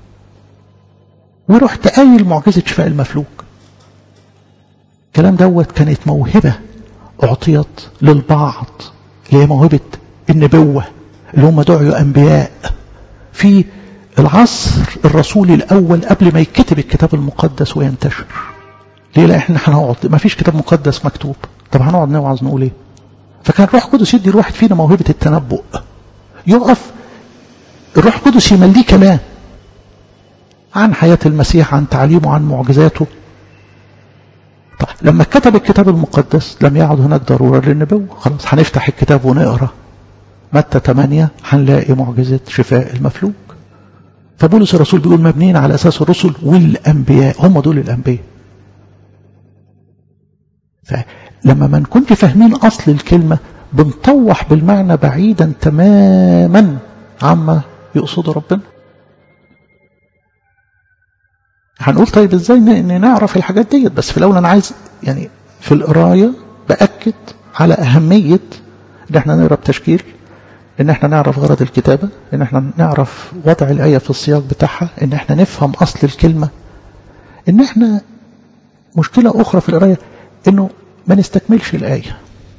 ورحت قايل معجزه شفاء المفلوج الكلام دوت كانت موهبه اعطيت للبعض اللي هي موهبه النبوه اللي هم دعوا انبياء في العصر الرسولي الاول قبل ما يكتب الكتاب المقدس وينتشر ليه لا احنا هنقعد ما فيش كتاب مقدس مكتوب طب هنقعد نوعظ نقول ايه فكان الروح القدس يدي الواحد فينا موهبه التنبؤ يقف الروح القدس يمليه كلام عن حياة المسيح عن تعليمه عن معجزاته طب لما كتب الكتاب المقدس لم يعد هناك ضرورة للنبوة خلاص هنفتح الكتاب ونقرأ متى 8 هنلاقي معجزة شفاء المفلوج فبولس الرسول بيقول مبنيين على أساس الرسل والأنبياء هم دول الأنبياء فلما ما نكونش فاهمين أصل الكلمة بنطوح بالمعنى بعيدا تماما عما يقصد ربنا هنقول طيب ازاي ان نعرف الحاجات ديت بس في الاول انا عايز يعني في القرايه باكد على اهميه ان احنا نقرا بتشكيل ان احنا نعرف غرض الكتابة ان احنا نعرف وضع الآية في السياق بتاعها ان احنا نفهم اصل الكلمة ان احنا مشكلة اخرى في القراية انه ما نستكملش الآية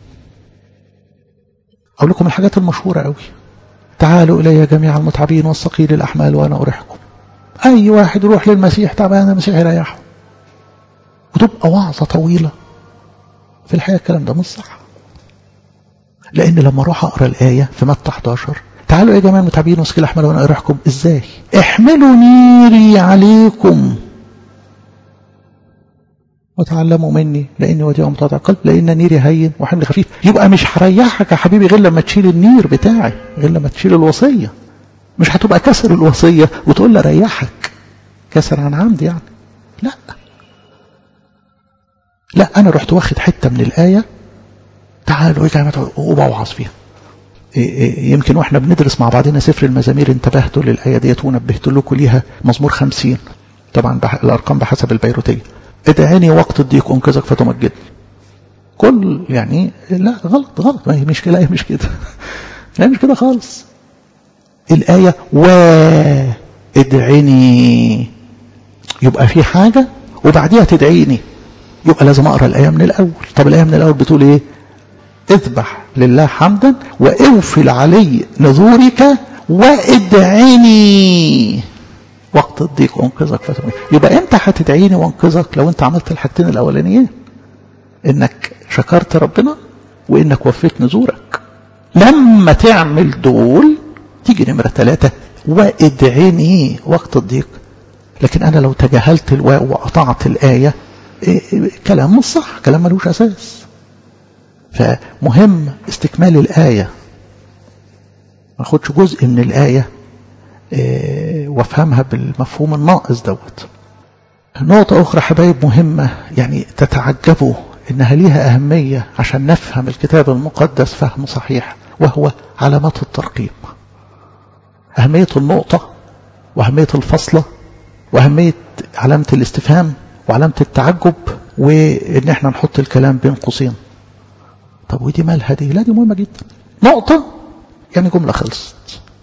اقول لكم الحاجات المشهورة قوي تعالوا إلي جميع المتعبين والثقيل الأحمال وأنا أريحكم أي واحد يروح للمسيح تعبان المسيح يريحه وتبقى وعظة طويلة في الحقيقة الكلام ده مش صح لأن لما أروح أقرأ الآية في متى 11 تعالوا يا جماعة المتعبين وثقيل الأحمال وأنا أريحكم إزاي احملوا نيري عليكم وتعلموا مني لاني وديع متواضع القلب لان نيري هين وحمل خفيف يبقى مش هريحك يا حبيبي غير لما تشيل النير بتاعي غير لما تشيل الوصيه مش هتبقى كسر الوصيه وتقول لي ريحك كسر عن عمد يعني لا لا انا رحت واخد حته من الايه تعالوا يا جماعه وبوعظ فيها يمكن واحنا بندرس مع بعضنا سفر المزامير انتبهتوا للايه ديت ونبهت لكم ليها مزمور خمسين طبعا الارقام بحسب البيروتيه ادعاني وقت الضيق انقذك فتمجدني كل يعني لا غلط غلط ما هي مش كده مش كده لا مش كده خالص الآية و ادعيني يبقى في حاجة وبعديها تدعيني يبقى لازم اقرا الآية من الأول طب الآية من الأول بتقول ايه اذبح لله حمدا واوفل علي نذورك وادعيني وقت الضيق انقذك فتمين يبقى امتى هتدعيني وانقذك لو انت عملت الحاجتين الاولانيين انك شكرت ربنا وانك وفيت نذورك لما تعمل دول تيجي نمرة ثلاثة وادعيني وقت الضيق لكن انا لو تجاهلت الواو وقطعت الآية إيه كلام مش صح كلام ملوش اساس فمهم استكمال الآية ما اخدش جزء من الآية وافهمها بالمفهوم الناقص دوت نقطة أخرى حبايب مهمة يعني تتعجبوا إنها ليها أهمية عشان نفهم الكتاب المقدس فهم صحيح وهو علامات الترقيم أهمية النقطة وأهمية الفصلة وأهمية علامة الاستفهام وعلامة التعجب وإن احنا نحط الكلام بين قوسين طب ودي مالها دي لا دي مهمة جدا نقطة يعني جملة خلصت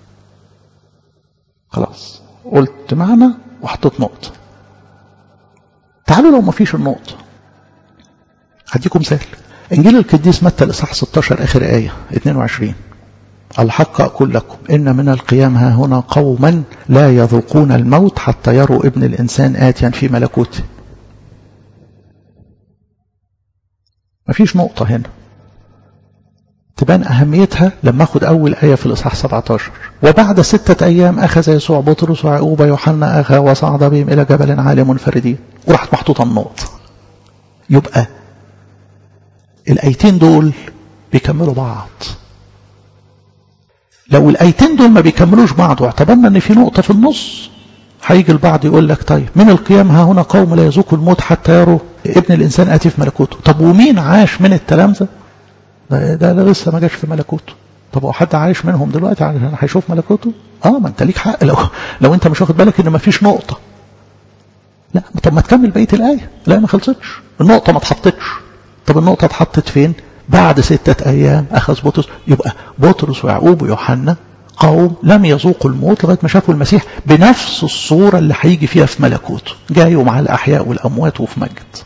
خلاص قلت معنى وحطيت نقطة تعالوا لو ما فيش النقطة هديكم مثال انجيل القديس متى الاصحاح 16 اخر ايه 22 الحق اقول لكم ان من القيام ها هنا قوما لا يذوقون الموت حتى يروا ابن الانسان اتيا في ملكوته مفيش نقطة هنا تبان أهميتها لما أخذ أول آية في الإصحاح 17 وبعد ستة أيام أخذ يسوع بطرس ويعقوب يوحنا أخا وصعد بهم إلى جبل عالي منفردين وراحت محطوطة النقطة يبقى الآيتين دول بيكملوا بعض لو الآيتين دول ما بيكملوش بعض واعتبرنا إن في نقطة في النص هيجي البعض يقول لك طيب من القيام ها هنا قوم لا يذوقوا الموت حتى يروا ابن الإنسان آتي في ملكوته طب ومين عاش من التلامذة ده, ده, ده لسه ما جاش في ملكوته طب هو حد عايش منهم دلوقتي عشان هيشوف ملكوته اه ما انت ليك حق لو لو انت مش واخد بالك ان ما فيش نقطه لا طب ما تكمل بقيه الايه لا ما خلصتش النقطه ما اتحطتش طب النقطه اتحطت فين بعد ستة أيام أخذ بطرس يبقى بطرس ويعقوب ويوحنا قوم لم يذوقوا الموت لغاية ما شافوا المسيح بنفس الصورة اللي هيجي فيها في ملكوته جاي مع الأحياء والأموات وفي مجد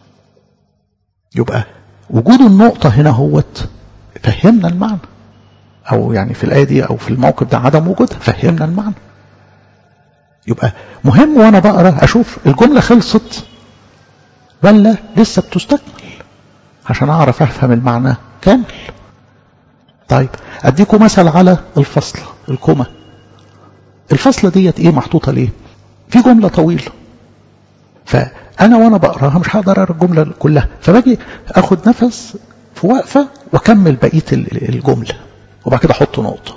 يبقى وجود النقطة هنا هوت فهمنا المعنى أو يعني في الآية دي أو في الموقف ده عدم وجودها فهمنا المعنى يبقى مهم وأنا بقرأ أشوف الجملة خلصت ولا لسه بتستكمل عشان أعرف أفهم المعنى كامل طيب أديكم مثل على الفصل الكومة الفصلة ديت إيه محطوطة ليه في جملة طويلة فأنا وأنا بقراها مش هقدر أقرأ الجملة كلها فباجي أخد نفس في وقفة وأكمل بقية الجملة وبعد كده أحط نقطة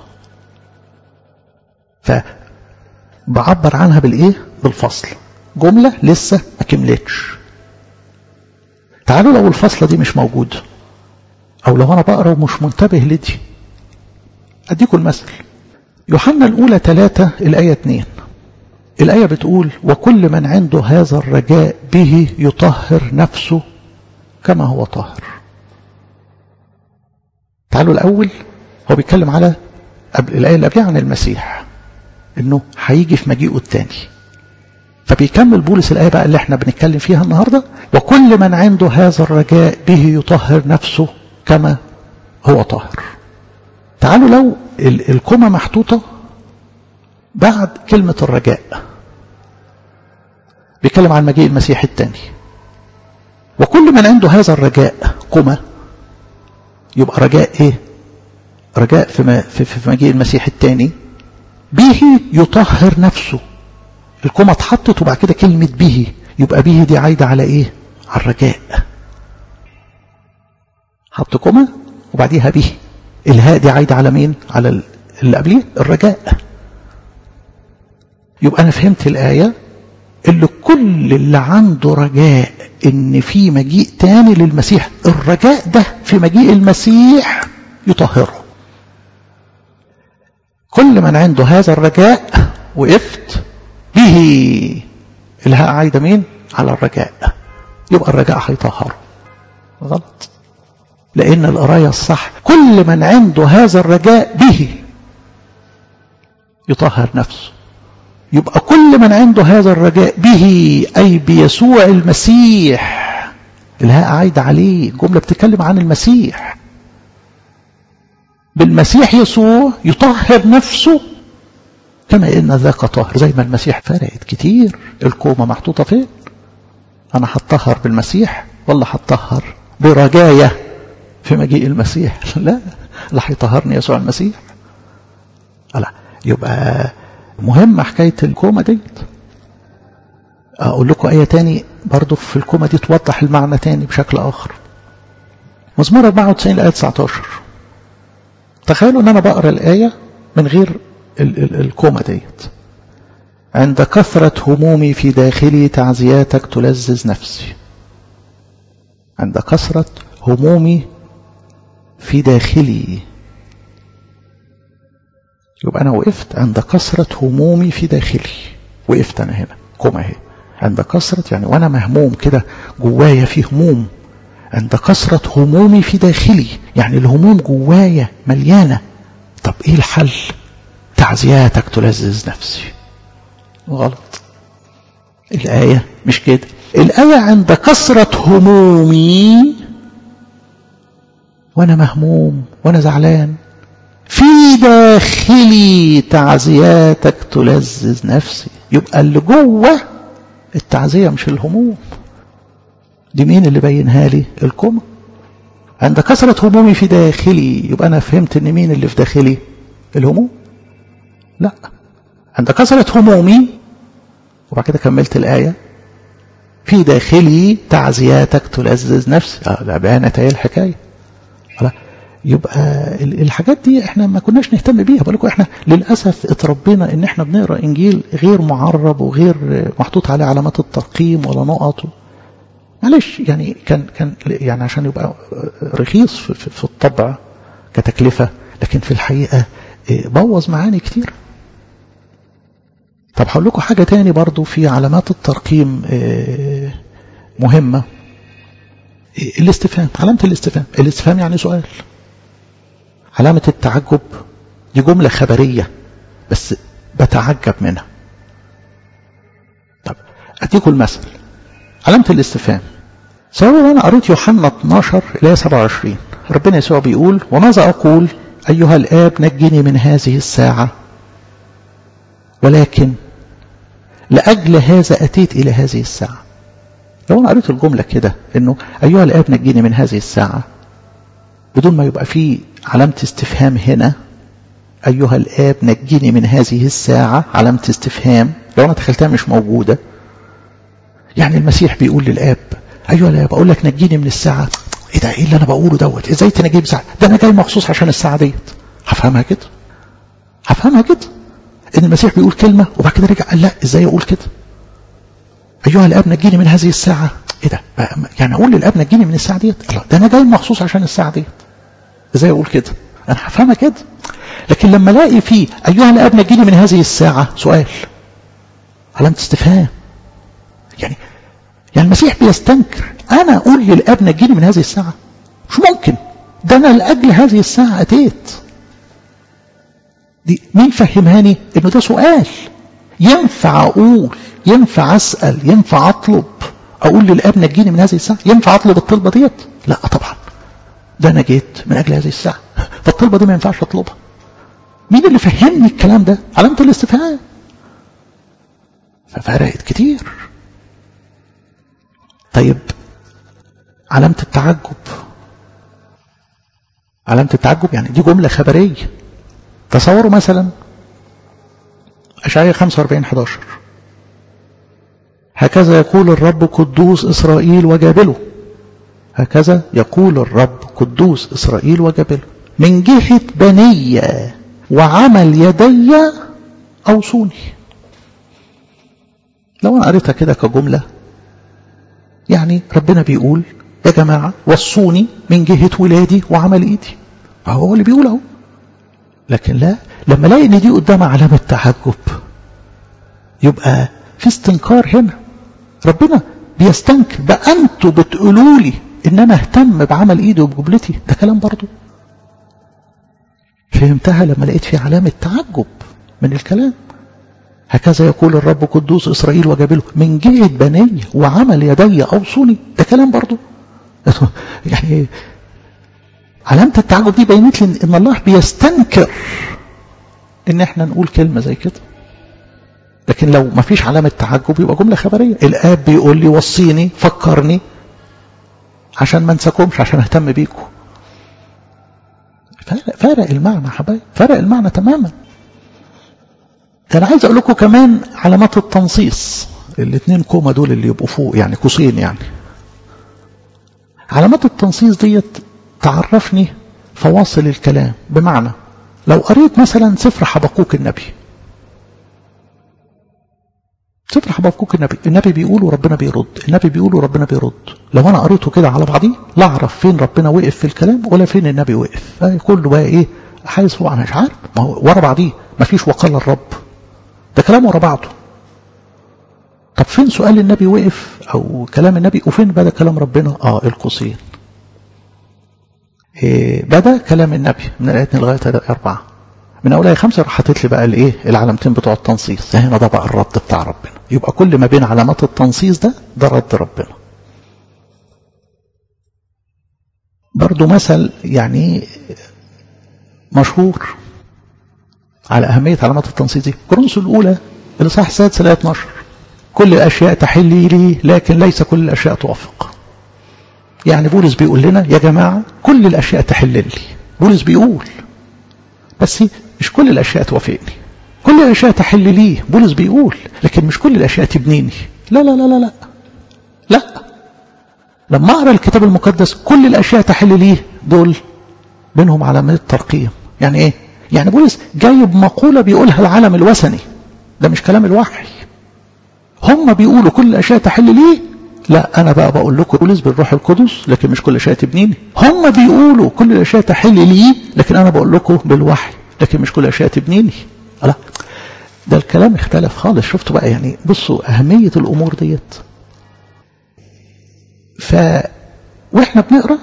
فبعبر عنها بالإيه بالفصل جملة لسه ما كملتش تعالوا لو الفصلة دي مش موجودة أو لو أنا بقرأ ومش منتبه لدي أديكم المثل يوحنا الأولى ثلاثة الآية اتنين الآية بتقول وكل من عنده هذا الرجاء به يطهر نفسه كما هو طاهر تعالوا الأول هو بيتكلم على قبل الآية اللي قبلها عن المسيح إنه هيجي في مجيئه الثاني فبيكمل بولس الآية بقى اللي احنا بنتكلم فيها النهاردة وكل من عنده هذا الرجاء به يطهر نفسه كما هو طاهر تعالوا لو الكومة محطوطة بعد كلمة الرجاء بيتكلم عن مجيء المسيح الثاني وكل من عنده هذا الرجاء كومة يبقى رجاء ايه رجاء في, في, في مجيء المسيح الثاني به يطهر نفسه الكومة اتحطت وبعد كده كلمة به يبقى به دي عايدة على ايه على الرجاء حط كومة وبعديها به الهاء دي عايدة على مين على اللي قبليه الرجاء يبقى انا فهمت الآية اللي كل اللي عنده رجاء ان في مجيء تاني للمسيح الرجاء ده في مجيء المسيح يطهره كل من عنده هذا الرجاء وقفت به الهاء عايدة مين على الرجاء يبقى الرجاء هيطهره غلط لأن القراية الصح كل من عنده هذا الرجاء به يطهر نفسه يبقى كل من عنده هذا الرجاء به أي بيسوع المسيح الهاء عايدة عليه الجملة بتتكلم عن المسيح بالمسيح يسوع يطهر نفسه كما إن ذاك طاهر زي ما المسيح فرقت كتير الكومة محطوطة فين أنا هتطهر بالمسيح ولا هتطهر برجاية في مجيء المسيح لا لا هيطهرني يسوع المسيح لا يبقى مهمة حكاية الكومة ديت أقول لكم آية تاني برضو في الكومة دي توضح المعنى تاني بشكل آخر مزمور 94 آية 19 تخيلوا أن أنا بقرأ الآية من غير ال ال الكومة ديت عند كثرة همومي في داخلي تعزياتك تلذذ نفسي عند كثرة همومي في داخلي يبقى أنا وقفت عند كثرة همومي في داخلي وقفت أنا هنا كومة اهي عند كثرة يعني وأنا مهموم كده جوايا في هموم عند كثرة همومي في داخلي يعني الهموم جوايا مليانة طب إيه الحل تعزياتك تلذذ نفسي غلط الآية مش كده الآية عند كثرة همومي وأنا مهموم وأنا زعلان في داخلي تعزياتك تلذذ نفسي يبقى اللي جوه التعزية مش الهموم دي مين اللي بينها لي الكومة عند كثرة همومي في داخلي يبقى أنا فهمت إن مين اللي في داخلي الهموم لا عند كثرة همومي وبعد كده كملت الآية في داخلي تعزياتك تلذذ نفسي اه لا بانت هي الحكاية لا يبقى الحاجات دي احنا ما كناش نهتم بيها بالكم احنا للاسف اتربينا ان احنا بنقرا انجيل غير معرب وغير محطوط عليه علامات الترقيم ولا نقط معلش يعني كان كان يعني عشان يبقى رخيص في, في الطبع كتكلفه لكن في الحقيقه بوظ معاني كتير طب هقول لكم حاجه تاني برضو في علامات الترقيم مهمه الاستفهام علامه الاستفهام الاستفهام يعني سؤال علامة التعجب دي جملة خبرية بس بتعجب منها طب أديكم المثل علامة الاستفهام سواء أنا قريت يوحنا 12 إلى 27 ربنا يسوع بيقول وماذا أقول أيها الآب نجني من هذه الساعة ولكن لأجل هذا أتيت إلى هذه الساعة لو أنا قريت الجملة كده إنه أيها الآب نجني من هذه الساعة بدون ما يبقى فيه علامة استفهام هنا أيها الآب نجني من هذه الساعة علامة استفهام لو أنا تخيلتها مش موجودة يعني المسيح بيقول للآب أيها الآب أقول لك نجيني من الساعة إيه ده إيه اللي أنا بقوله دوت إزاي تنجيني الساعة ده أنا جاي مخصوص عشان الساعة ديت هفهمها كده هفهمها كده إن المسيح بيقول كلمة وبعد كده رجع قال لا إزاي أقول كده أيها الآب نجيني من هذه الساعة إيه ده يعني أقول للآب نجيني من الساعة ديت الله ده أنا جاي مخصوص عشان الساعة ديت ازاي اقول كده انا هفهمها كده لكن لما الاقي فيه ايها الاب نجيني من هذه الساعه سؤال علامه استفهام يعني يعني المسيح بيستنكر انا اقول للاب نجيني من هذه الساعه مش ممكن ده انا لاجل هذه الساعه اتيت دي مين فهمهاني انه ده سؤال ينفع اقول ينفع اسال ينفع اطلب اقول للاب نجيني من هذه الساعه ينفع اطلب الطلبه ديت لا طبعا ده انا جيت من اجل هذه الساعه فالطلبه دي ما ينفعش اطلبها مين اللي فهمني الكلام ده علامه الاستفهام ففرقت كتير طيب علامة التعجب علامة التعجب يعني دي جملة خبرية تصوروا مثلا أشعية 45 11 هكذا يقول الرب قدوس إسرائيل وجابله هكذا يقول الرب قدوس إسرائيل وجابله من جهة بنية وعمل يدي أوصوني لو أنا قريتها كده كجملة يعني ربنا بيقول يا جماعة وصوني من جهة ولادي وعمل ايدي هو اللي بيقول اهو لكن لا لما الاقي ان دي قدامها علامة تعجب يبقى في استنكار هنا ربنا بيستنكر ده انتوا بتقولوا لي ان انا اهتم بعمل ايدي وبجملتي ده كلام برضو فهمتها لما لقيت في علامة تعجب من الكلام هكذا يقول الرب قدوس إسرائيل وجابله من جهة بنية وعمل يدي أوصوني ده كلام برضو يعني علامة التعجب دي بينت لي إن الله بيستنكر إن إحنا نقول كلمة زي كده لكن لو ما فيش علامة تعجب يبقى جملة خبرية الآب بيقول لي وصيني فكرني عشان ما انساكمش عشان اهتم بيكم فرق, فرق المعنى حبايب فرق المعنى تماما انا عايز اقول لكم كمان علامات التنصيص الاثنين كوما دول اللي يبقوا فوق يعني قوسين يعني علامات التنصيص ديت تعرفني فواصل الكلام بمعنى لو قريت مثلا سفر حبقوك النبي سفر حبقوك النبي النبي بيقول وربنا بيرد النبي بيقول وربنا بيرد لو انا قريته كده على بعضيه لا اعرف فين ربنا وقف في الكلام ولا فين النبي وقف كله بقى ايه حيث هو مش عارف ما هو ورا بعضيه ما فيش وقال الرب ده كلام ورا بعضه طب فين سؤال النبي وقف او كلام النبي وفين بدا كلام ربنا اه القوسين إيه بدا كلام النبي من الايه لغايه اربعه من اول ايه خمسه راح حاطط لي بقى الايه العلامتين بتوع التنصيص هنا ده بقى الرد بتاع ربنا يبقى كل ما بين علامات التنصيص ده ده رد ربنا برضو مثل يعني مشهور على أهمية علامات التنصيص دي كورنثوس الأولى الإصحاح السادس الآية 12 كل الأشياء تحل لي لكن ليس كل الأشياء توافق يعني بولس بيقول لنا يا جماعة كل الأشياء تحل لي بولس بيقول بس مش كل الأشياء توافقني كل الأشياء تحل لي بولس بيقول لكن مش كل الأشياء تبنيني لا لا لا لا لا لا لما أقرأ الكتاب المقدس كل الأشياء تحل لي دول بينهم علامات ترقيم يعني إيه يعني بولس جايب مقولة بيقولها العالم الوثني ده مش كلام الوحي هم بيقولوا كل الأشياء تحل ليه لا أنا بقى بقول لكم بولس بالروح القدس لكن مش كل الأشياء تبنيني هم بيقولوا كل الأشياء تحل لي لكن أنا بقول لكم بالوحي لكن مش كل الأشياء تبنيني لا ده الكلام اختلف خالص شفتوا بقى يعني بصوا أهمية الأمور ديت ف واحنا بنقرا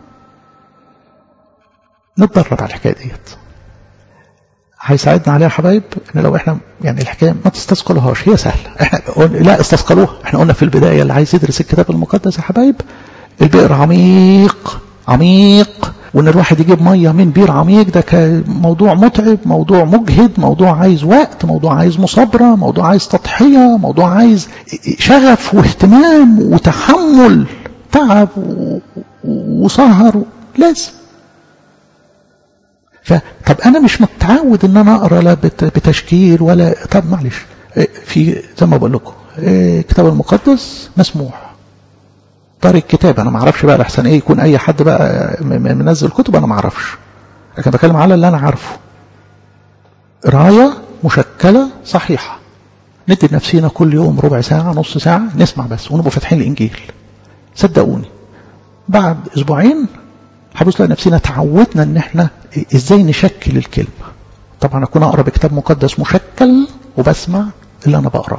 نتدرب على الحكايه ديت هيساعدنا عليها يا حبايب ان لو احنا يعني الحكايه ما تستثقلوهاش هي سهله احنا لا استثقلوها احنا قلنا في البدايه اللي عايز يدرس الكتاب المقدس يا حبايب البئر عميق عميق وان الواحد يجيب ميه من بير عميق ده موضوع متعب موضوع مجهد موضوع عايز وقت موضوع عايز مصابره موضوع عايز تضحيه موضوع عايز شغف واهتمام وتحمل تعب وسهر لازم فطب انا مش متعود ان انا اقرا لا بتشكيل ولا طب معلش في زي ما بقول لكم الكتاب المقدس مسموح طريق الكتاب انا ما اعرفش بقى احسن ايه يكون اي حد بقى منزل كتب انا ما اعرفش لكن بتكلم على اللي انا عارفه رايه مشكله صحيحه ندي لنفسينا كل يوم ربع ساعه نص ساعه نسمع بس ونبقى فاتحين الانجيل صدقوني بعد اسبوعين هبص نفسنا تعودنا ان احنا ازاي نشكل الكلمه طبعا اكون اقرا بكتاب مقدس مشكل وبسمع اللي انا بقراه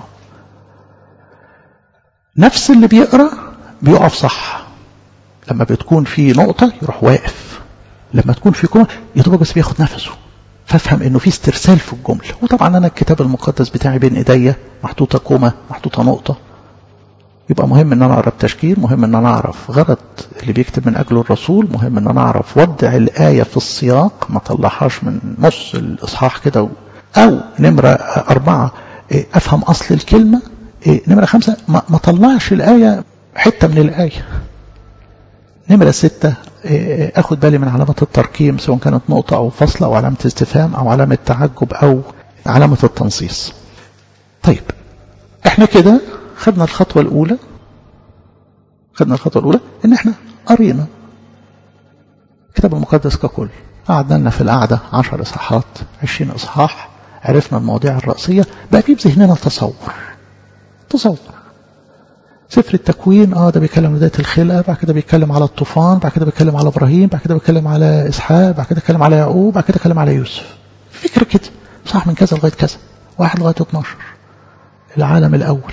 نفس اللي بيقرا بيقف صح لما بتكون في نقطه يروح واقف لما تكون في كوما يا دوبك بس بياخد نفسه فافهم انه في استرسال في الجمله وطبعا انا الكتاب المقدس بتاعي بين ايديا محطوطه كوما محطوطه نقطه يبقى مهم ان انا اقرا التشكيل مهم ان انا اعرف غرض اللي بيكتب من اجله الرسول مهم ان انا اعرف وضع الايه في السياق ما طلعهاش من نص الاصحاح كده او نمره اربعه افهم اصل الكلمه نمره خمسه ما طلعش الايه حته من الايه نمرة ستة أخد بالي من علامة الترقيم سواء كانت نقطة أو فصل أو علامة استفهام أو علامة تعجب أو علامة التنصيص طيب احنا كده خدنا الخطوة الأولى خدنا الخطوة الأولى إن احنا قرينا الكتاب المقدس ككل قعدنا لنا في القعدة عشر إصحاحات عشرين إصحاح عرفنا المواضيع الرئيسية بقى في ذهننا تصور تصور سفر التكوين اه ده بيتكلم عن بدايه الخلقه بعد كده بيتكلم على الطوفان بعد كده بيتكلم على ابراهيم بعد كده بيتكلم على اسحاق بعد كده بيتكلم على يعقوب بعد كده بيتكلم على يوسف فكره كده صح من كذا لغايه كذا واحد لغايه 12 العالم الاول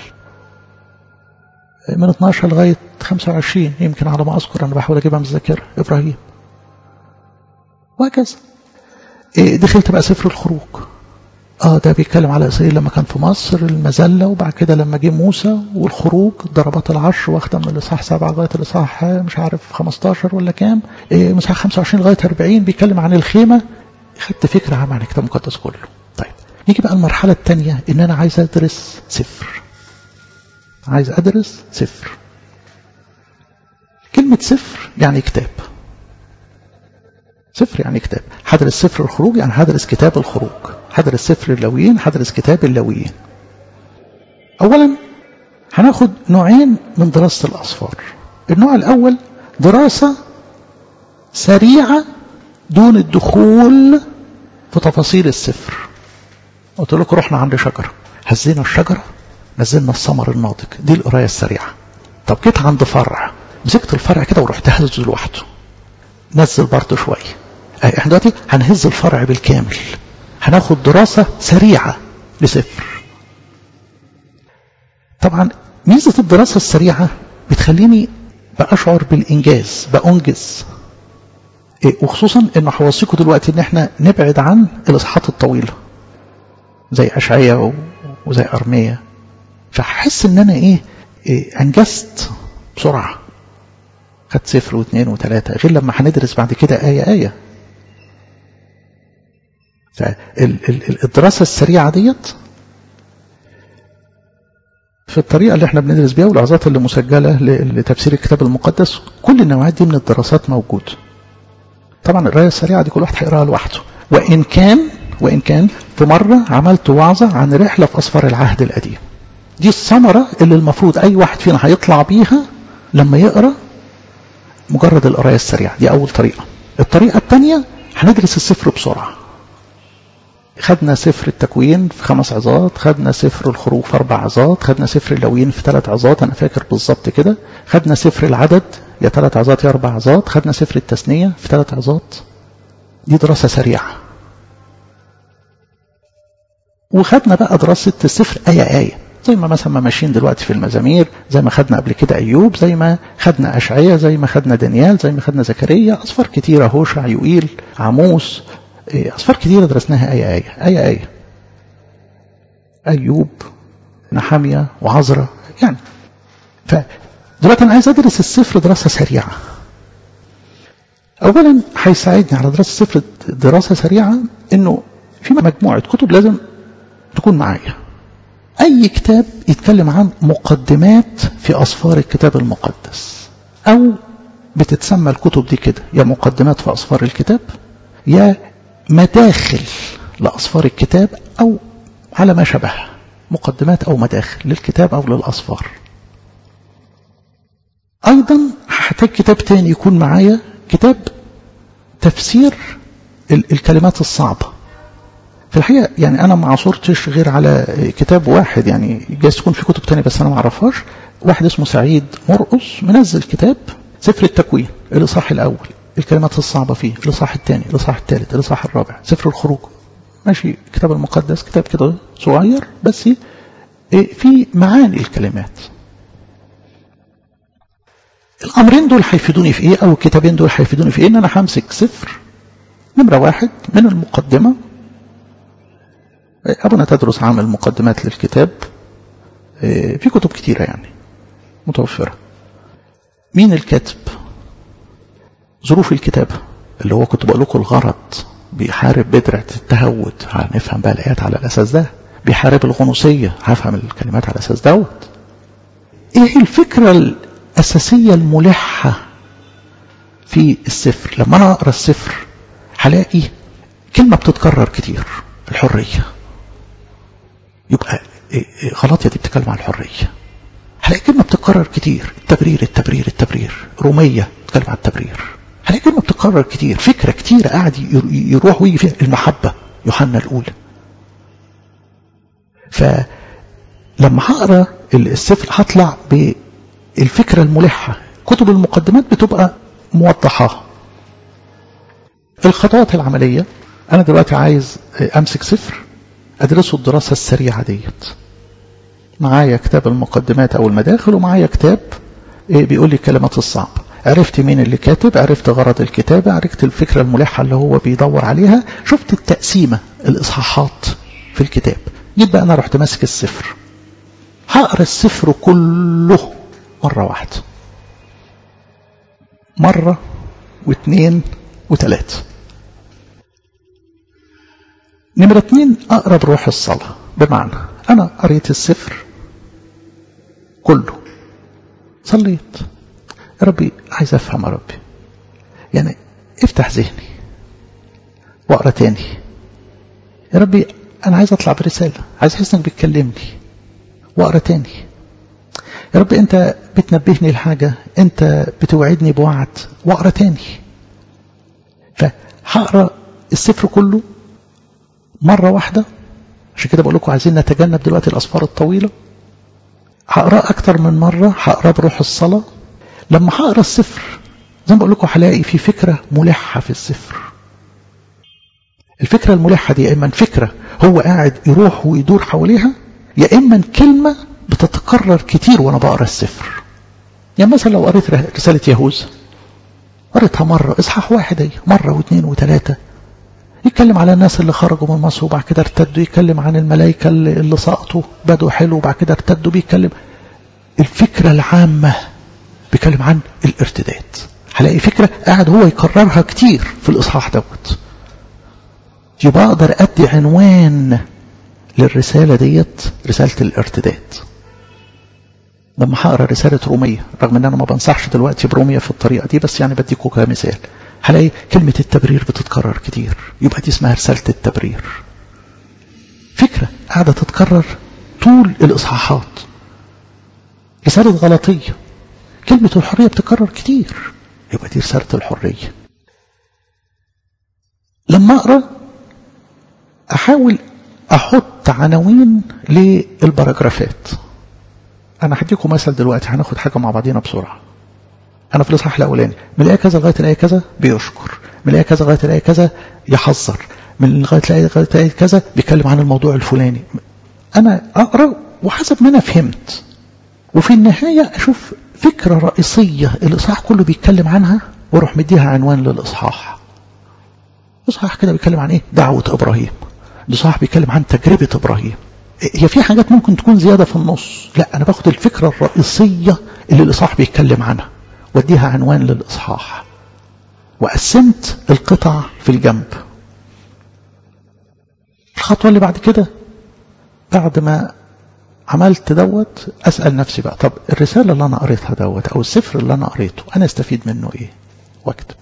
من 12 لغايه 25 يمكن على ما اذكر انا بحاول اجيبها من الذاكره ابراهيم وهكذا دخلت بقى سفر الخروج اه ده بيتكلم على اسرائيل لما كان في مصر المذله وبعد كده لما جه موسى والخروج ضربات العشر واخده من الاصحاح 7 لغايه الاصحاح مش عارف 15 ولا كام إيه من اصحاح 25 لغايه 40 بيتكلم عن الخيمه خدت فكره عامه عن الكتاب المقدس كله طيب نيجي بقى المرحله الثانيه ان انا عايز ادرس سفر عايز ادرس سفر كلمه سفر يعني كتاب سفر يعني كتاب هدرس سفر الخروج يعني هدرس كتاب الخروج هدرس سفر اللاويين هدرس كتاب اللاويين اولا هناخد نوعين من دراسة الأصفار النوع الأول دراسة سريعة دون الدخول في تفاصيل السفر قلت لكم رحنا عند شجرة هزينا الشجرة نزلنا الثمر الناضج دي القراية السريعة طب جيت عند فرع مسكت الفرع كده ورحت هزه لوحده نزل برضه شوية احنا دلوقتي هنهز الفرع بالكامل هناخد دراسة سريعة لسفر طبعا ميزة الدراسة السريعة بتخليني بأشعر بالإنجاز بأنجز إيه وخصوصا انه هوصيكم دلوقتي ان احنا نبعد عن الاصحاحات الطويلة زي اشعياء وزي ارمية فحس ان انا ايه, إيه انجزت بسرعة خدت صفر واثنين وثلاثة غير لما هندرس بعد كده آية آية فالدراسة السريعة ديت في الطريقة اللي احنا بندرس بيها والعظات اللي مسجلة لتفسير الكتاب المقدس كل النوعات دي من الدراسات موجود طبعا القراية السريعة دي كل واحد هيقراها لوحده وإن كان وإن كان في مرة عملت وعظة عن رحلة في أسفار العهد القديم دي الثمرة اللي المفروض أي واحد فينا هيطلع بيها لما يقرأ مجرد القراية السريعة دي أول طريقة الطريقة الثانية هندرس السفر بسرعة خدنا سفر التكوين في خمس عظات خدنا سفر الخروج في أربع عظات خدنا سفر اللويين في ثلاث عظات أنا فاكر بالظبط كده خدنا سفر العدد يا ثلاث عظات يا أربع عظات خدنا سفر التثنية في ثلاث عظات دي دراسة سريعة وخدنا بقى دراسة السفر آية آية زي ما مثلا ما ماشيين دلوقتي في المزامير زي ما خدنا قبل كده أيوب زي ما خدنا أشعية زي ما خدنا دانيال زي ما خدنا زكريا أصفار كتيرة هوشع يوئيل عموس أصفار كتيرة درسناها آية آية آية آية أيوب نحامية وعزرة يعني فدلوقتي أنا عايز أدرس السفر دراسة سريعة أولا هيساعدني على دراسة السفر دراسة سريعة إنه في مجموعة كتب لازم تكون معايا أي كتاب يتكلم عن مقدمات في أصفار الكتاب المقدس أو بتتسمى الكتب دي كده يا مقدمات في أصفار الكتاب يا مداخل لأصفار الكتاب أو على ما شبهها مقدمات أو مداخل للكتاب أو للأصفار أيضا هحتاج كتاب تاني يكون معايا كتاب تفسير الكلمات الصعبة في الحقيقة يعني أنا ما عصرتش غير على كتاب واحد يعني جايز تكون في كتب تانية بس أنا ما أعرفهاش واحد اسمه سعيد مرقص منزل كتاب سفر التكوين الإصحاح الأول الكلمات الصعبة فيه الإصحاح الثاني الإصحاح الثالث الإصحاح الرابع سفر الخروج ماشي الكتاب المقدس كتاب كده صغير بس في معاني الكلمات الأمرين دول هيفيدوني في إيه أو الكتابين دول هيفيدوني في إيه إن أنا همسك سفر نمرة واحد من المقدمة أبونا تدرس عامل مقدمات للكتاب في كتب كتيرة يعني متوفرة مين الكاتب ظروف الكتابة اللي هو كنت بقول لكم الغرض بيحارب بدرة التهود هنفهم بقى الآيات على الأساس ده بيحارب الغنوصية هفهم الكلمات على الأساس دوت ايه الفكرة الأساسية الملحة في السفر لما أنا أقرأ السفر هلاقي كلمة بتتكرر كتير الحرية يبقى غلطية دي بتتكلم عن الحرية هلاقي كلمة بتتكرر كتير التبرير التبرير التبرير رومية بتتكلم عن التبرير هلاقي كلمة بتتكرر كتير فكرة كتير قاعد يروح ويجي فيها المحبة يوحنا الأولى فلما هقرا السفر هطلع بالفكرة الملحة كتب المقدمات بتبقى موضحة الخطوات العملية أنا دلوقتي عايز أمسك سفر أدرسه الدراسة السريعة ديت معايا كتاب المقدمات أو المداخل ومعايا كتاب بيقول لي الكلمات الصعبة عرفت مين اللي كاتب عرفت غرض الكتابة عرفت الفكرة الملحة اللي هو بيدور عليها شفت التقسيمة الإصحاحات في الكتاب جيت بقى أنا رحت ماسك السفر هقرا السفر كله مرة واحدة مرة واثنين وثلاثة نمرة اتنين أقرأ بروح الصلاة بمعنى أنا قريت السفر كله صليت يا ربي عايز أفهم يا ربي يعني افتح ذهني وأقرأ تاني يا ربي أنا عايز أطلع برسالة عايز أحس إنك بتكلمني وأقرأ تاني يا رب أنت بتنبهني لحاجة أنت بتوعدني بوعد وأقرأ تاني فهقرأ السفر كله مرة واحدة عشان كده بقول لكم عايزين نتجنب دلوقتي الأسفار الطويلة هقرأ أكتر من مرة هقرأ بروح الصلاة لما هقرأ السفر زي ما بقول لكم هلاقي في فكرة ملحة في السفر الفكرة الملحة دي يا إما فكرة هو قاعد يروح ويدور حواليها يا إما كلمة بتتكرر كتير وأنا بقرأ السفر يعني مثلا لو قريت رسالة يهوذا قريتها مرة إصحاح واحد أيه مرة واثنين وثلاثة يتكلم على الناس اللي خرجوا من مصر وبعد كده ارتدوا يتكلم عن الملائكة اللي سقطوا بدوا حلو وبعد كده ارتدوا بيتكلم الفكرة العامة بيتكلم عن الارتداد هلاقي فكرة قاعد هو يكررها كتير في الإصحاح دوت يبقى أقدر أدي عنوان للرسالة ديت رسالة الارتداد لما هقرا رسالة رومية رغم ان انا ما بنصحش دلوقتي برومية في الطريقة دي بس يعني بديكوا كمثال هلاقي كلمة التبرير بتتكرر كتير يبقى دي اسمها رسالة التبرير فكرة قاعدة تتكرر طول الإصحاحات رسالة غلطية كلمة الحرية بتتكرر كتير يبقى دي رسالة الحرية لما أقرأ أحاول أحط عناوين للبراجرافات أنا هديكم مثل دلوقتي هناخد حاجة مع بعضينا بسرعة أنا في الإصحاح الأولاني من الآية كذا لغاية الآية كذا بيشكر من الآية كذا لغاية الآية كذا يحذر من لغاية الآية لغاية الآية كذا بيتكلم عن الموضوع الفلاني أنا أقرأ وحسب ما أنا فهمت وفي النهاية أشوف فكرة رئيسية الإصحاح كله بيتكلم عنها واروح مديها عنوان للإصحاح إصحاح كده بيتكلم عن إيه دعوة إبراهيم الإصحاح بيتكلم عن تجربة إبراهيم هي في حاجات ممكن تكون زيادة في النص لا أنا باخد الفكرة الرئيسية اللي الإصحاح بيتكلم عنها واديها عنوان للإصحاح وقسمت القطع في الجنب الخطوة اللي بعد كده بعد ما عملت دوت أسأل نفسي بقى طب الرسالة اللي أنا قريتها دوت أو السفر اللي أنا قريته أنا استفيد منه إيه واكتب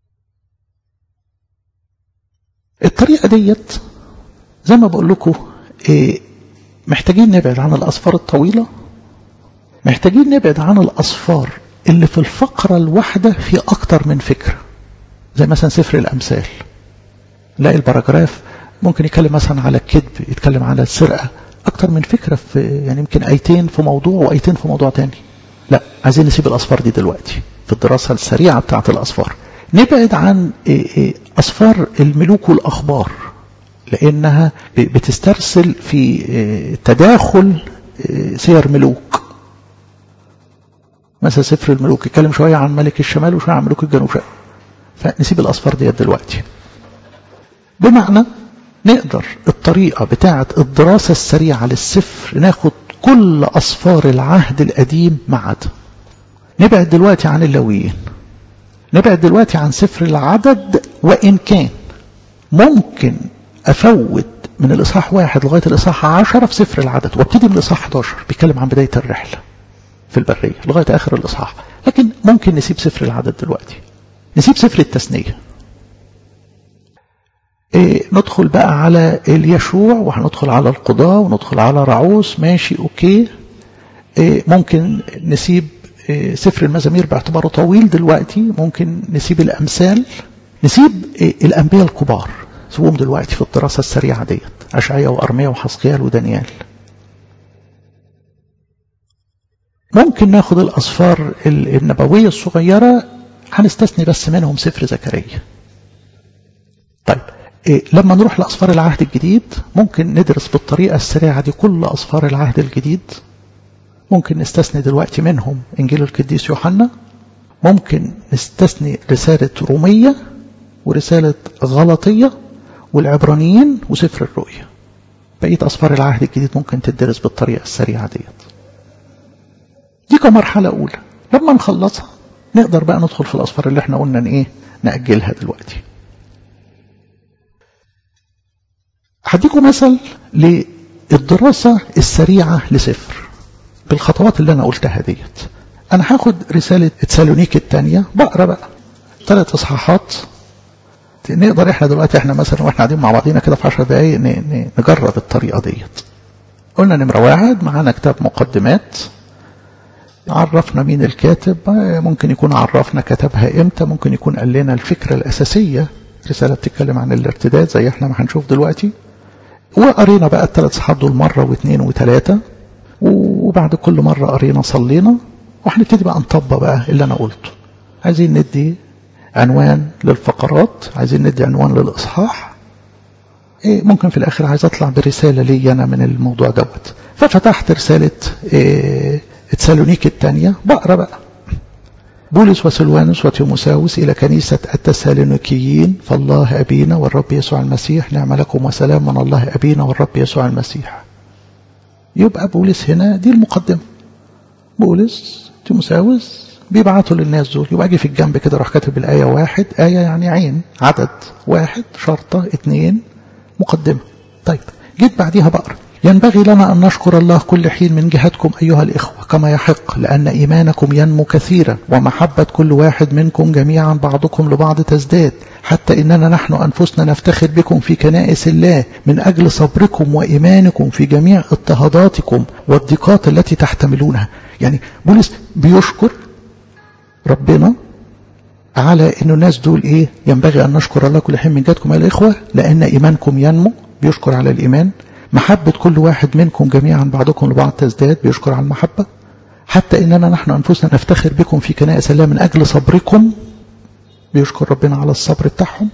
الطريقة ديت زي ما بقول لكم إيه محتاجين نبعد عن الأصفار الطويلة محتاجين نبعد عن الأصفار اللي في الفقرة الواحدة في أكتر من فكرة زي مثلا سفر الأمثال لاقي البراجراف ممكن يتكلم مثلا على الكذب يتكلم على السرقة أكتر من فكرة في يعني يمكن آيتين في موضوع وآيتين في موضوع تاني لا عايزين نسيب الأصفار دي دلوقتي في الدراسة السريعة بتاعة الأصفار نبعد عن أصفار الملوك والأخبار لأنها بتسترسل في تداخل سير ملوك مثلا سفر الملوك يتكلم شوية عن ملك الشمال وشوية عن ملوك الجنوب فنسيب الأصفار ديت دلوقتي بمعنى نقدر الطريقة بتاعة الدراسة السريعة للسفر ناخد كل أصفار العهد القديم ما عدا نبعد دلوقتي عن اللويين نبعد دلوقتي عن سفر العدد وإن كان ممكن أفوت من الإصحاح واحد لغاية الإصحاح عشرة في سفر العدد وابتدي من الإصحاح 11 بيتكلم عن بداية الرحلة في البرية لغاية آخر الإصحاح لكن ممكن نسيب سفر العدد دلوقتي نسيب سفر التثنية إيه ندخل بقى على اليشوع وهندخل على القضاء وندخل على رعوس ماشي اوكي إيه ممكن نسيب إيه سفر المزامير باعتباره طويل دلوقتي ممكن نسيب الامثال نسيب إيه الانبياء الكبار سيبهم دلوقتي في الدراسة السريعة ديت أشعية وأرمية وحسقيال ودانيال ممكن ناخد الأصفار النبوية الصغيرة هنستثني بس منهم سفر زكريا طيب إيه لما نروح لأصفار العهد الجديد ممكن ندرس بالطريقة السريعة دي كل أصفار العهد الجديد ممكن نستثني دلوقتي منهم إنجيل القديس يوحنا ممكن نستثني رسالة رومية ورسالة غلطية والعبرانيين وسفر الرؤيا بقية أصفار العهد الجديد ممكن تدرس بالطريقة السريعة ديت دي كمرحلة أولى لما نخلصها نقدر بقى ندخل في الأصفار اللي احنا قلنا إيه نأجلها دلوقتي هديكم مثل للدراسة السريعة لسفر بالخطوات اللي أنا قلتها ديت أنا هاخد رسالة تسالونيك الثانية بقرا بقى ثلاث إصحاحات نقدر احنا دلوقتي احنا مثلا واحنا قاعدين مع بعضينا كده في 10 دقايق نجرب الطريقة ديت قلنا نمرة واحد معانا كتاب مقدمات عرفنا مين الكاتب ممكن يكون عرفنا كتبها امتى ممكن يكون قال لنا الفكرة الأساسية رسالة بتتكلم عن الارتداد زي احنا ما هنشوف دلوقتي وقرينا بقى الثلاث صحات دول مرة واثنين وثلاثة وبعد كل مرة قرينا صلينا وهنبتدي بقى نطبق بقى اللي أنا قلته عايزين ندي عنوان للفقرات عايزين ندي عنوان للإصحاح إيه ممكن في الآخر عايز أطلع برسالة لي أنا من الموضوع دوت ففتحت رسالة إيه تسالونيك الثانية بقرا بقى بولس وسلوانوس وتيموساوس إلى كنيسة التسالونيكيين فالله أبينا والرب يسوع المسيح نعم لكم وسلام من الله أبينا والرب يسوع المسيح يبقى بولس هنا دي المقدمة بولس تيموساوس بيبعتوا للناس دول يبقى اجي في الجنب كده راح كاتب الآية واحد آية يعني عين عدد واحد شرطة اثنين مقدمة طيب جيت بعديها بقرا ينبغي لنا أن نشكر الله كل حين من جهتكم أيها الإخوة كما يحق لأن إيمانكم ينمو كثيرا ومحبة كل واحد منكم جميعا بعضكم لبعض تزداد حتى إننا نحن أنفسنا نفتخر بكم في كنائس الله من أجل صبركم وإيمانكم في جميع اضطهاداتكم والضيقات التي تحتملونها يعني بولس بيشكر ربنا على أن الناس دول إيه ينبغي أن نشكر الله كل حين من جهتكم أيها الإخوة لأن إيمانكم ينمو بيشكر على الإيمان محبة كل واحد منكم جميعا بعضكم لبعض تزداد بيشكر على المحبة حتى إننا نحن أنفسنا نفتخر بكم في كنائس الله من أجل صبركم بيشكر ربنا على الصبر بتاعهم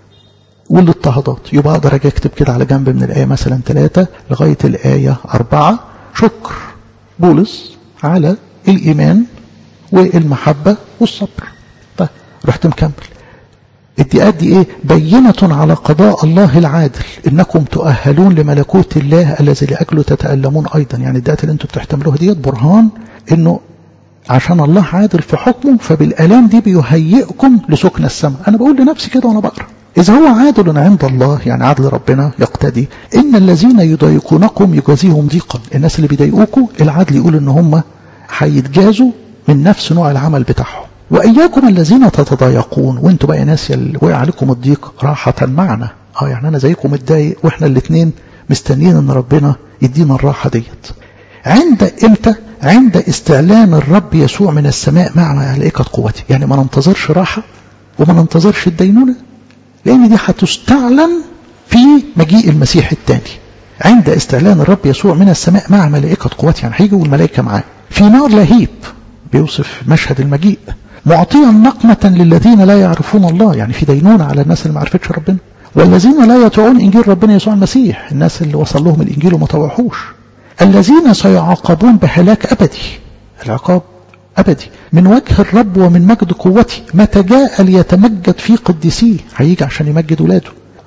والاضطهادات يبقى أقدر أجي أكتب كده على جنب من الآية مثلا ثلاثة لغاية الآية أربعة شكر بولس على الإيمان والمحبة والصبر طيب رحت مكمل الدقات دي ايه بينة على قضاء الله العادل انكم تؤهلون لملكوت الله الذي لاجله تتألمون ايضا يعني الدقات اللي انتم بتحتملوها ديت برهان انه عشان الله عادل في حكمه فبالالام دي بيهيئكم لسكن السماء انا بقول لنفسي كده وانا بقرا إذا هو عادل عند الله يعني عدل ربنا يقتدي إن الذين يضايقونكم يجازيهم ضيقا الناس اللي بيضايقوكوا العدل يقول إن هم هيتجازوا من نفس نوع العمل بتاعهم وإياكم الذين تتضايقون وانتوا بقى ناس وقع عليكم الضيق راحة معنا اه يعني أنا زيكم متضايق واحنا الاثنين مستنيين ان ربنا يدينا الراحة ديت عند امتى عند استعلان الرب يسوع من السماء مع ملائكة قوته يعني ما ننتظرش راحة وما ننتظرش الدينونة لأن دي هتستعلن في مجيء المسيح الثاني عند استعلان الرب يسوع من السماء مع ملائكة قوته يعني هيجوا الملائكة معاه في نار لهيب بيوصف مشهد المجيء معطيا نقمة للذين لا يعرفون الله يعني في دينونة على الناس اللي ما عرفتش ربنا والذين لا يطيعون إنجيل ربنا يسوع المسيح الناس اللي وصل لهم الإنجيل وما طوعوش الذين سيعاقبون بهلاك أبدي العقاب أبدي من وجه الرب ومن مجد قوته متى جاء ليتمجد في قديسيه هيجي عشان يمجد ولاده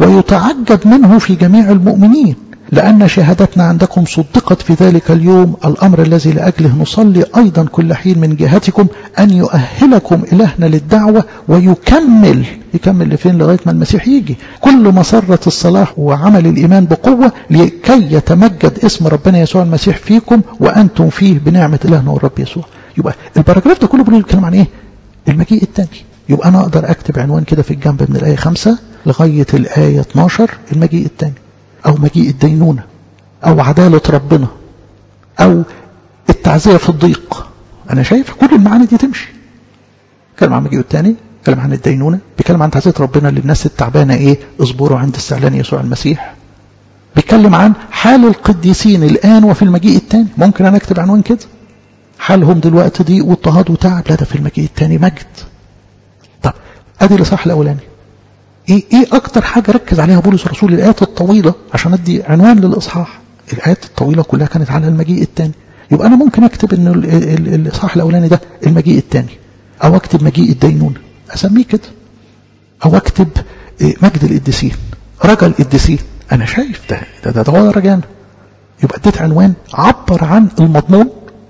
ويتعجب منه في جميع المؤمنين لأن شهادتنا عندكم صدقت في ذلك اليوم الأمر الذي لأجله نصلي أيضا كل حين من جهتكم أن يؤهلكم إلهنا للدعوة ويكمل يكمل لفين لغاية ما المسيح يجي كل مسرة الصلاح وعمل الإيمان بقوة لكي يتمجد اسم ربنا يسوع المسيح فيكم وأنتم فيه بنعمة إلهنا والرب يسوع يبقى الباراجراف ده كله بيتكلم عن إيه؟ المجيء الثاني يبقى أنا أقدر أكتب عنوان كده في الجنب من الآية 5 لغاية الآية 12 المجيء الثاني أو مجيء الدينونة أو عدالة ربنا أو التعزية في الضيق أنا شايف كل المعاني دي تمشي كلام عن مجيء الثاني كلام عن الدينونة بيتكلم عن تعزية ربنا للناس التعبانة إيه اصبروا عند استعلان يسوع المسيح بيتكلم عن حال القديسين الآن وفي المجيء الثاني ممكن أنا أكتب عنوان كده حالهم دلوقتي ضيق واضطهاد وتعب لا ده في المجيء الثاني مجد طب ادي الاصحاح الاولاني ايه ايه اكتر حاجه ركز عليها بولس الرسول الايات الطويله عشان ادي عنوان للاصحاح الايات الطويله كلها كانت على المجيء الثاني يبقى انا ممكن اكتب ان الاصحاح الاولاني ده المجيء الثاني او اكتب مجيء الدينونه اسميه كده او اكتب مجد القديسين رجا القديسين انا شايف ده ده ده, ده هو رجانا يبقى اديت عنوان عبر عن المضمون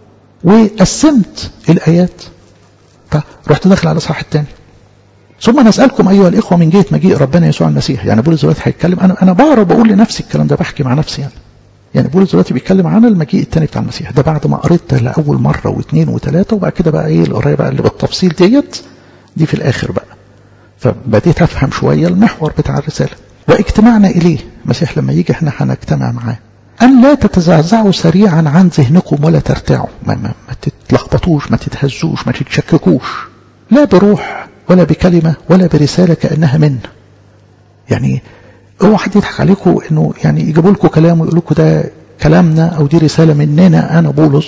وقسمت الآيات فرحت داخل على الإصحاح الثاني ثم نسألكم أيها الإخوة من جهة مجيء ربنا يسوع المسيح يعني بولس دلوقتي هيتكلم أنا أنا بعرف بقول لنفسي الكلام ده بحكي مع نفسي يعني يعني بولس دلوقتي بيتكلم عن المجيء الثاني بتاع المسيح ده بعد ما قريت لأول مرة واثنين وثلاثة وبعد كده بقى إيه القراية بقى اللي بالتفصيل ديت دي في الآخر بقى فبديت أفهم شوية المحور بتاع الرسالة واجتماعنا إليه المسيح لما يجي احنا هنجتمع معاه أن لا تتزعزعوا سريعا عن ذهنكم ولا ترتعوا ما, ما, ما تتلخبطوش ما تتهزوش ما تتشككوش لا بروح ولا بكلمة ولا برسالة كأنها منا يعني اوعى حد يضحك عليكم انه يعني يجيبوا لكم كلام ويقول لكم ده كلامنا او دي رسالة مننا انا بولس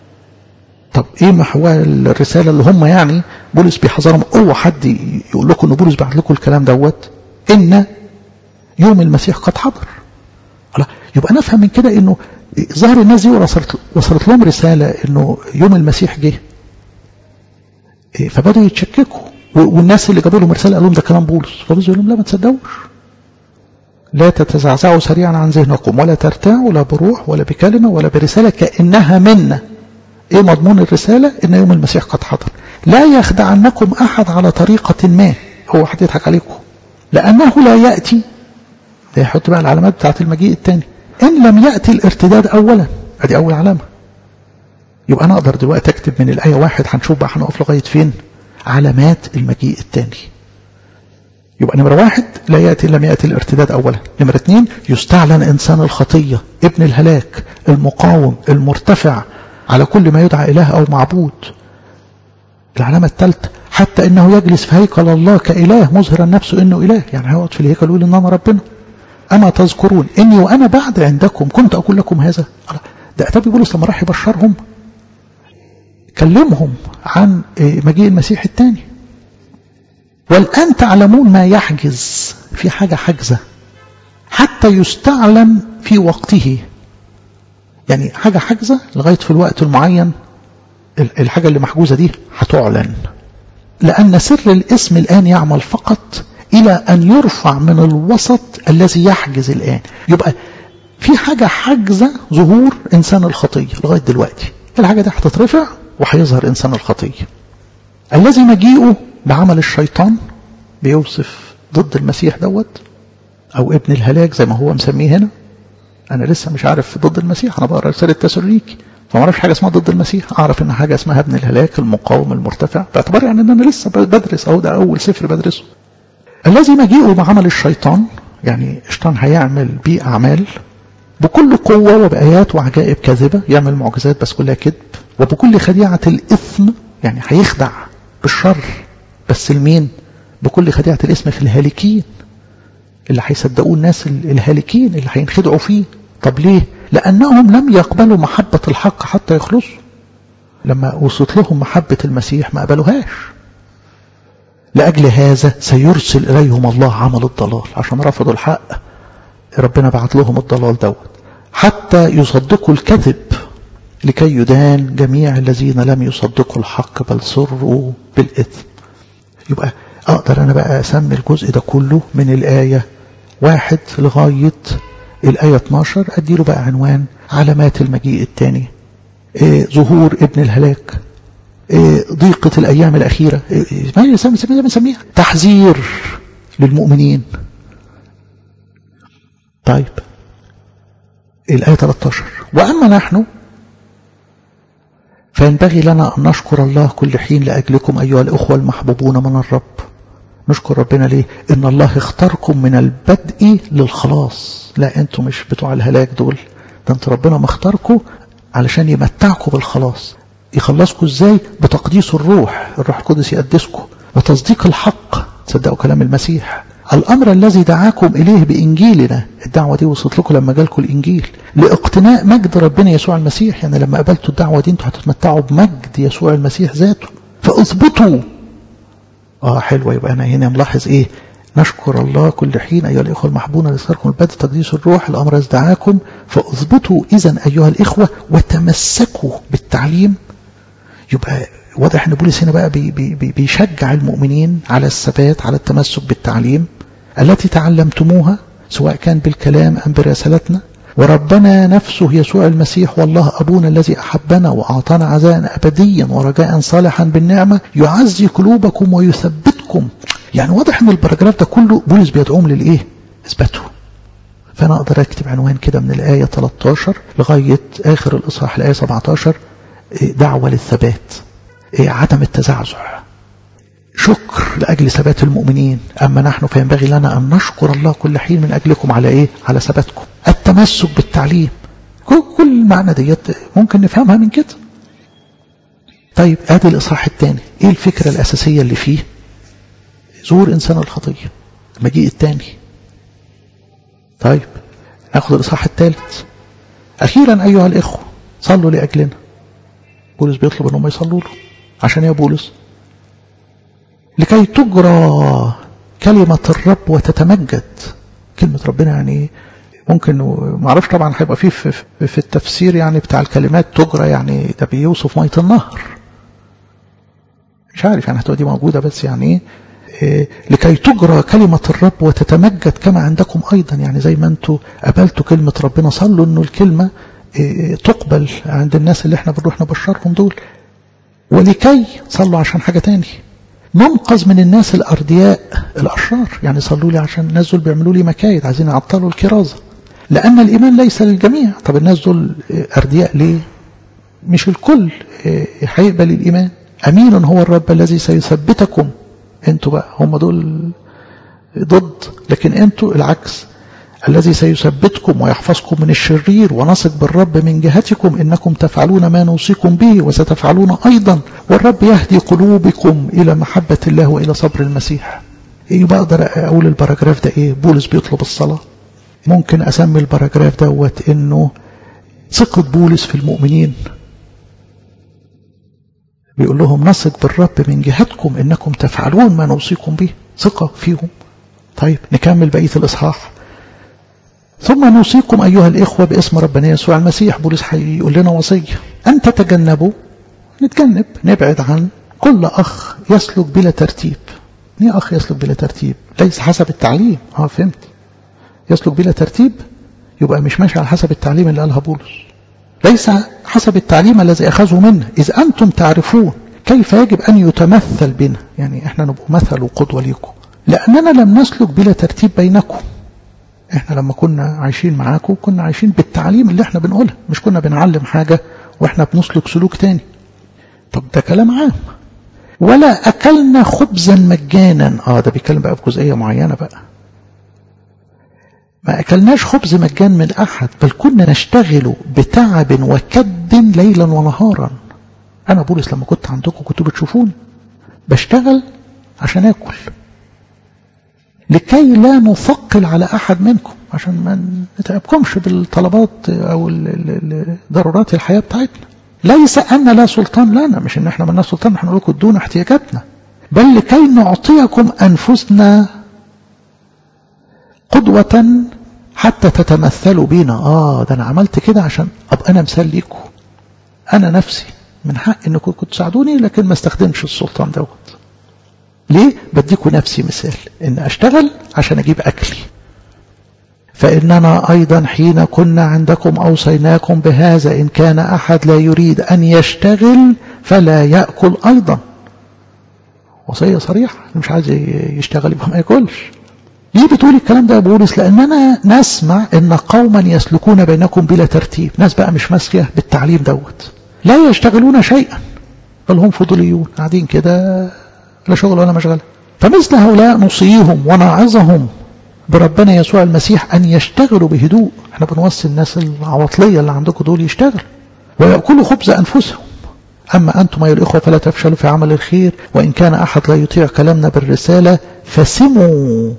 طب ايه محور الرسالة اللي هم يعني بولس بيحذرهم اوعى حد يقول لكم ان بولس بعت لكم الكلام دوت ان يوم المسيح قد حضر يبقى نفهم من كده انه ظهر الناس دي وصلت, وصلت لهم رسالة انه يوم المسيح جه فبدأوا يتشككوا والناس اللي جابوا لهم رسالة قالوا لهم ده كلام بولس فبولس يقول لهم لا ما تصدقوش لا تتزعزعوا سريعا عن ذهنكم ولا ترتاعوا لا بروح ولا بكلمة ولا برسالة كأنها منا ايه مضمون الرسالة ان يوم المسيح قد حضر لا يخدعنكم احد على طريقة ما هو حد يضحك عليكم لانه لا يأتي ده يحط بقى العلامات بتاعت المجيء الثاني إن لم يأتي الارتداد أولا ادي أول علامة يبقى أنا أقدر دلوقتي أكتب من الآية واحد هنشوف بقى هنقف لغاية فين علامات المجيء الثاني يبقى نمرة واحد لا يأتي لم يأتي الارتداد أولا نمرة اثنين يستعلن إنسان الخطية ابن الهلاك المقاوم المرتفع على كل ما يدعى إله أو معبود العلامة الثالثة حتى إنه يجلس في هيكل الله كإله مظهرا نفسه إنه إله يعني هيقعد في الهيكل ويقول إن أنا ربنا أما تذكرون إني وأنا بعد عندكم كنت أقول لكم هذا ده أتابي بولس لما راح يبشرهم كلمهم عن مجيء المسيح الثاني والآن تعلمون ما يحجز في حاجة حجزة حتى يستعلن في وقته يعني حاجة حجزة لغاية في الوقت المعين الحاجة اللي محجوزة دي هتعلن لأن سر الاسم الآن يعمل فقط إلى أن يرفع من الوسط الذي يحجز الآن يبقى في حاجة حجزة ظهور إنسان الخطية لغاية دلوقتي الحاجة دي هتترفع وهيظهر إنسان الخطية الذي مجيئه بعمل الشيطان بيوصف ضد المسيح دوت أو ابن الهلاك زي ما هو مسميه هنا أنا لسه مش عارف ضد المسيح أنا بقرأ رسالة تسريكي فما اعرفش حاجة اسمها ضد المسيح أعرف إن حاجة اسمها ابن الهلاك المقاوم المرتفع باعتبار يعني إن أنا لسه بدرس أو ده أول سفر بدرسه الذي مجيئه بعمل الشيطان يعني الشيطان هيعمل بيه أعمال بكل قوة وبآيات وعجائب كاذبة يعمل معجزات بس كلها كذب وبكل خديعة الإثم يعني هيخدع بالشر بس المين بكل خديعة الإثم في الهالكين اللي هيصدقوه الناس الهالكين اللي هينخدعوا فيه طب ليه لأنهم لم يقبلوا محبة الحق حتى يخلصوا لما وصلت لهم محبة المسيح ما قبلوهاش لأجل هذا سيرسل إليهم الله عمل الضلال عشان رفضوا الحق ربنا بعت لهم الضلال دوت حتى يصدقوا الكذب لكي يدان جميع الذين لم يصدقوا الحق بل سروا بالإثم يبقى أقدر أنا بقى أسمي الجزء ده كله من الآية واحد لغاية الآية 12 أديله بقى عنوان علامات المجيء الثاني إيه ظهور ابن الهلاك إيه ضيقة الأيام الأخيرة إيه ما يسمى زي ما نسميها تحذير للمؤمنين طيب الآية 13 وأما نحن فينبغي لنا أن نشكر الله كل حين لأجلكم أيها الأخوة المحبوبون من الرب نشكر ربنا ليه إن الله اختاركم من البدء للخلاص لا أنتم مش بتوع الهلاك دول ده أنت ربنا مختاركم علشان يمتعكم بالخلاص يخلصكم ازاي بتقديس الروح الروح القدس يقدسكم وتصديق الحق تصدقوا كلام المسيح الأمر الذي دعاكم إليه بإنجيلنا الدعوة دي وصلت لكم لما جالكم الإنجيل لاقتناء مجد ربنا يسوع المسيح يعني لما قبلتوا الدعوة دي انتوا هتتمتعوا بمجد يسوع المسيح ذاته فاثبتوا اه حلوة يبقى أنا هنا ملاحظ إيه نشكر الله كل حين أيها الإخوة المحبون لصاركم البدء تقديس الروح الأمر الذي دعاكم فاثبتوا إذا أيها الإخوة وتمسكوا بالتعليم يبقى واضح ان بولس هنا بقى بي بي بيشجع المؤمنين على الثبات على التمسك بالتعليم التي تعلمتموها سواء كان بالكلام ام برسالتنا وربنا نفسه يسوع المسيح والله ابونا الذي احبنا واعطانا عزاء ابديا ورجاء صالحا بالنعمه يعزي قلوبكم ويثبتكم يعني واضح ان البراجراف ده كله بولس بيدعوهم للايه؟ اثبتوا فانا اقدر اكتب عنوان كده من الايه 13 لغايه اخر الاصحاح الايه 17 دعوه للثبات عدم التزعزع شكر لأجل ثبات المؤمنين أما نحن فينبغي لنا أن نشكر الله كل حين من أجلكم على إيه على ثباتكم التمسك بالتعليم كل معنى ديت ممكن نفهمها من كده طيب ادي الإصحاح الثاني إيه الفكرة الأساسية اللي فيه ظهور إنسان الخطية المجيء الثاني طيب ناخد الإصحاح الثالث أخيرا أيها الإخوة صلوا لأجلنا بولس بيطلب أنهم يصلوا له عشان يا بولس لكي تجرى كلمة الرب وتتمجد كلمة ربنا يعني ممكن ما اعرفش طبعا هيبقى فيه في, في, في التفسير يعني بتاع الكلمات تجرى يعني ده بيوصف مية النهر مش عارف يعني هتبقى دي موجودة بس يعني إيه لكي تجرى كلمة الرب وتتمجد كما عندكم أيضا يعني زي ما انتوا قبلتوا كلمة ربنا صلوا انه الكلمة إيه تقبل عند الناس اللي احنا بنروح نبشرهم دول ولكي صلوا عشان حاجة تاني ننقذ من الناس الأردياء الأشرار يعني صلوا لي عشان الناس دول بيعملوا لي مكايد عايزين يعطلوا الكرازة لأن الإيمان ليس للجميع طب الناس دول أردياء ليه مش الكل هيقبل الإيمان أمين هو الرب الذي سيثبتكم انتوا بقى هم دول ضد لكن انتوا العكس الذي سيثبتكم ويحفظكم من الشرير ونثق بالرب من جهتكم إنكم تفعلون ما نوصيكم به وستفعلون أيضا والرب يهدي قلوبكم إلى محبة الله وإلى صبر المسيح إيه بقدر أقول البراجراف ده إيه بولس بيطلب الصلاة ممكن أسمي البراجراف دوت إنه ثقة بولس في المؤمنين بيقول لهم نثق بالرب من جهتكم إنكم تفعلون ما نوصيكم به ثقة فيهم طيب نكمل بقية الإصحاح ثم نوصيكم أيها الإخوة باسم ربنا يسوع المسيح بولس هيقول لنا وصية أن تتجنبوا نتجنب نبعد عن كل أخ يسلك بلا ترتيب ليه أخ يسلك بلا ترتيب ليس حسب التعليم اه فهمت يسلك بلا ترتيب يبقى مش ماشي على حسب التعليم اللي قالها بولس ليس حسب التعليم الذي أخذه منه إذ أنتم تعرفون كيف يجب أن يتمثل بنا يعني إحنا نبقى مثل وقدوة ليكم لأننا لم نسلك بلا ترتيب بينكم احنا لما كنا عايشين معاكم كنا عايشين بالتعليم اللي احنا بنقولها مش كنا بنعلم حاجة واحنا بنسلك سلوك تاني طب ده كلام عام ولا أكلنا خبزا مجانا اه ده بيتكلم بقى في جزئية معينة بقى ما أكلناش خبز مجان من أحد بل كنا نشتغل بتعب وكد ليلا ونهارا أنا بولس لما كنت عندكم كنتوا بتشوفوني بشتغل عشان آكل لكي لا نثقل على أحد منكم عشان ما نتعبكمش بالطلبات أو ضرورات الحياة بتاعتنا ليس أن لا سلطان لنا مش إن إحنا مالناش سلطان إحنا نقول لكم ادونا احتياجاتنا بل لكي نعطيكم أنفسنا قدوة حتى تتمثلوا بينا آه ده أنا عملت كده عشان أبقى أنا مثال ليكم أنا نفسي من حق إنكم كنتوا تساعدوني لكن ما استخدمش السلطان دوت ليه بديكوا نفسي مثال ان اشتغل عشان اجيب اكلي فإننا أيضا حين كنا عندكم أوصيناكم بهذا إن كان أحد لا يريد أن يشتغل فلا يأكل أيضا وصية صريحة مش عايز يشتغل يبقى ما ياكلش ليه بتقول الكلام ده يا بولس لأننا نسمع أن قوما يسلكون بينكم بلا ترتيب ناس بقى مش ماسكة بالتعليم دوت لا يشتغلون شيئا بل هم فضوليون قاعدين كده لا شغل ولا مشغلة فمثل هؤلاء نصيهم ونعظهم بربنا يسوع المسيح أن يشتغلوا بهدوء احنا بنوصي الناس العواطلية اللي عندكم دول يشتغلوا ويأكلوا خبز أنفسهم أما أنتم أيها الإخوة فلا تفشلوا في عمل الخير وإن كان أحد لا يطيع كلامنا بالرسالة فسموا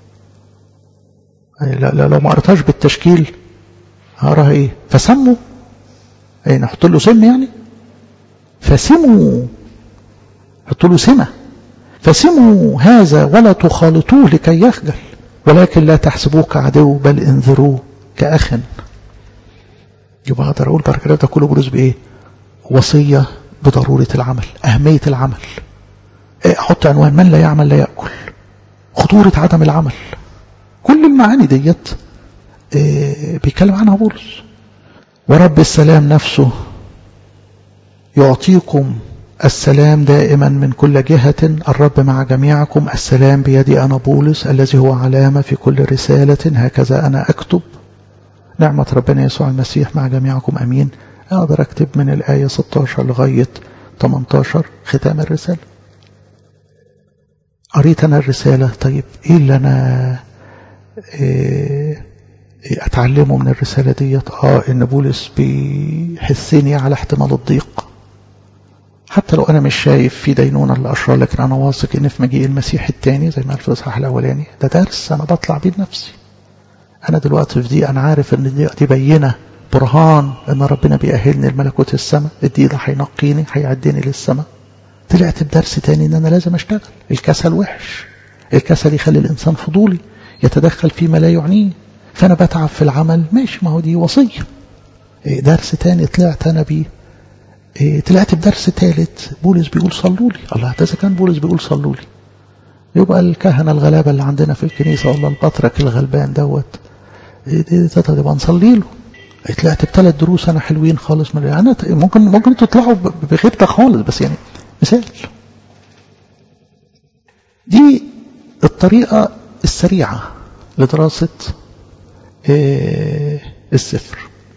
لا لا لو ما قريتهاش بالتشكيل هقراها ايه فسموا ايه نحط له سم يعني فسموا حطوا له سمه فسموا هذا ولا تخالطوه لكي يخجل ولكن لا تحسبوه كعدو بل انذروه كأخ يبقى اقدر اقول باراجراف ده كله بولس بايه وصيه بضروره العمل اهميه العمل احط عنوان من لا يعمل لا ياكل خطوره عدم العمل كل المعاني ديت بيتكلم عنها بولس ورب السلام نفسه يعطيكم السلام دائما من كل جهة الرب مع جميعكم السلام بيدي أنا بولس الذي هو علامة في كل رسالة هكذا أنا أكتب نعمة ربنا يسوع المسيح مع جميعكم أمين أقدر أكتب من الآية 16 لغاية 18 ختام الرسالة قريت أنا الرسالة طيب إيه اللي أنا إيه أتعلمه من الرسالة ديت آه إن بولس بيحثني على احتمال الضيق حتى لو أنا مش شايف في دينونة للأشرار لكن أنا واثق إن في مجيء المسيح الثاني زي ما قال في الإصحاح الأولاني ده درس أنا بطلع بيه بنفسي أنا دلوقتي في دي أنا عارف إن دي, دي بينة برهان إن ربنا بيأهلني لملكوت السماء الدي ده هينقيني هيعديني للسماء طلعت بدرس تاني إن أنا لازم أشتغل الكسل وحش الكسل يخلي الإنسان فضولي يتدخل فيما لا يعنيه فأنا بتعب في العمل ماشي ما هو دي وصية درس تاني طلعت أنا بيه طلعت بدرس ثالث بولس بيقول صلوا لي الله ده كان بولس بيقول صلوا لي يبقى الكهنة الغلابة اللي عندنا في الكنيسة والله البطرك الغلبان دوت تبقى نصلي له طلعت بثلاث دروس أنا حلوين خالص من أنا ممكن ممكن تطلعوا بغيبتك خالص بس يعني مثال دي الطريقة السريعة لدراسة السفر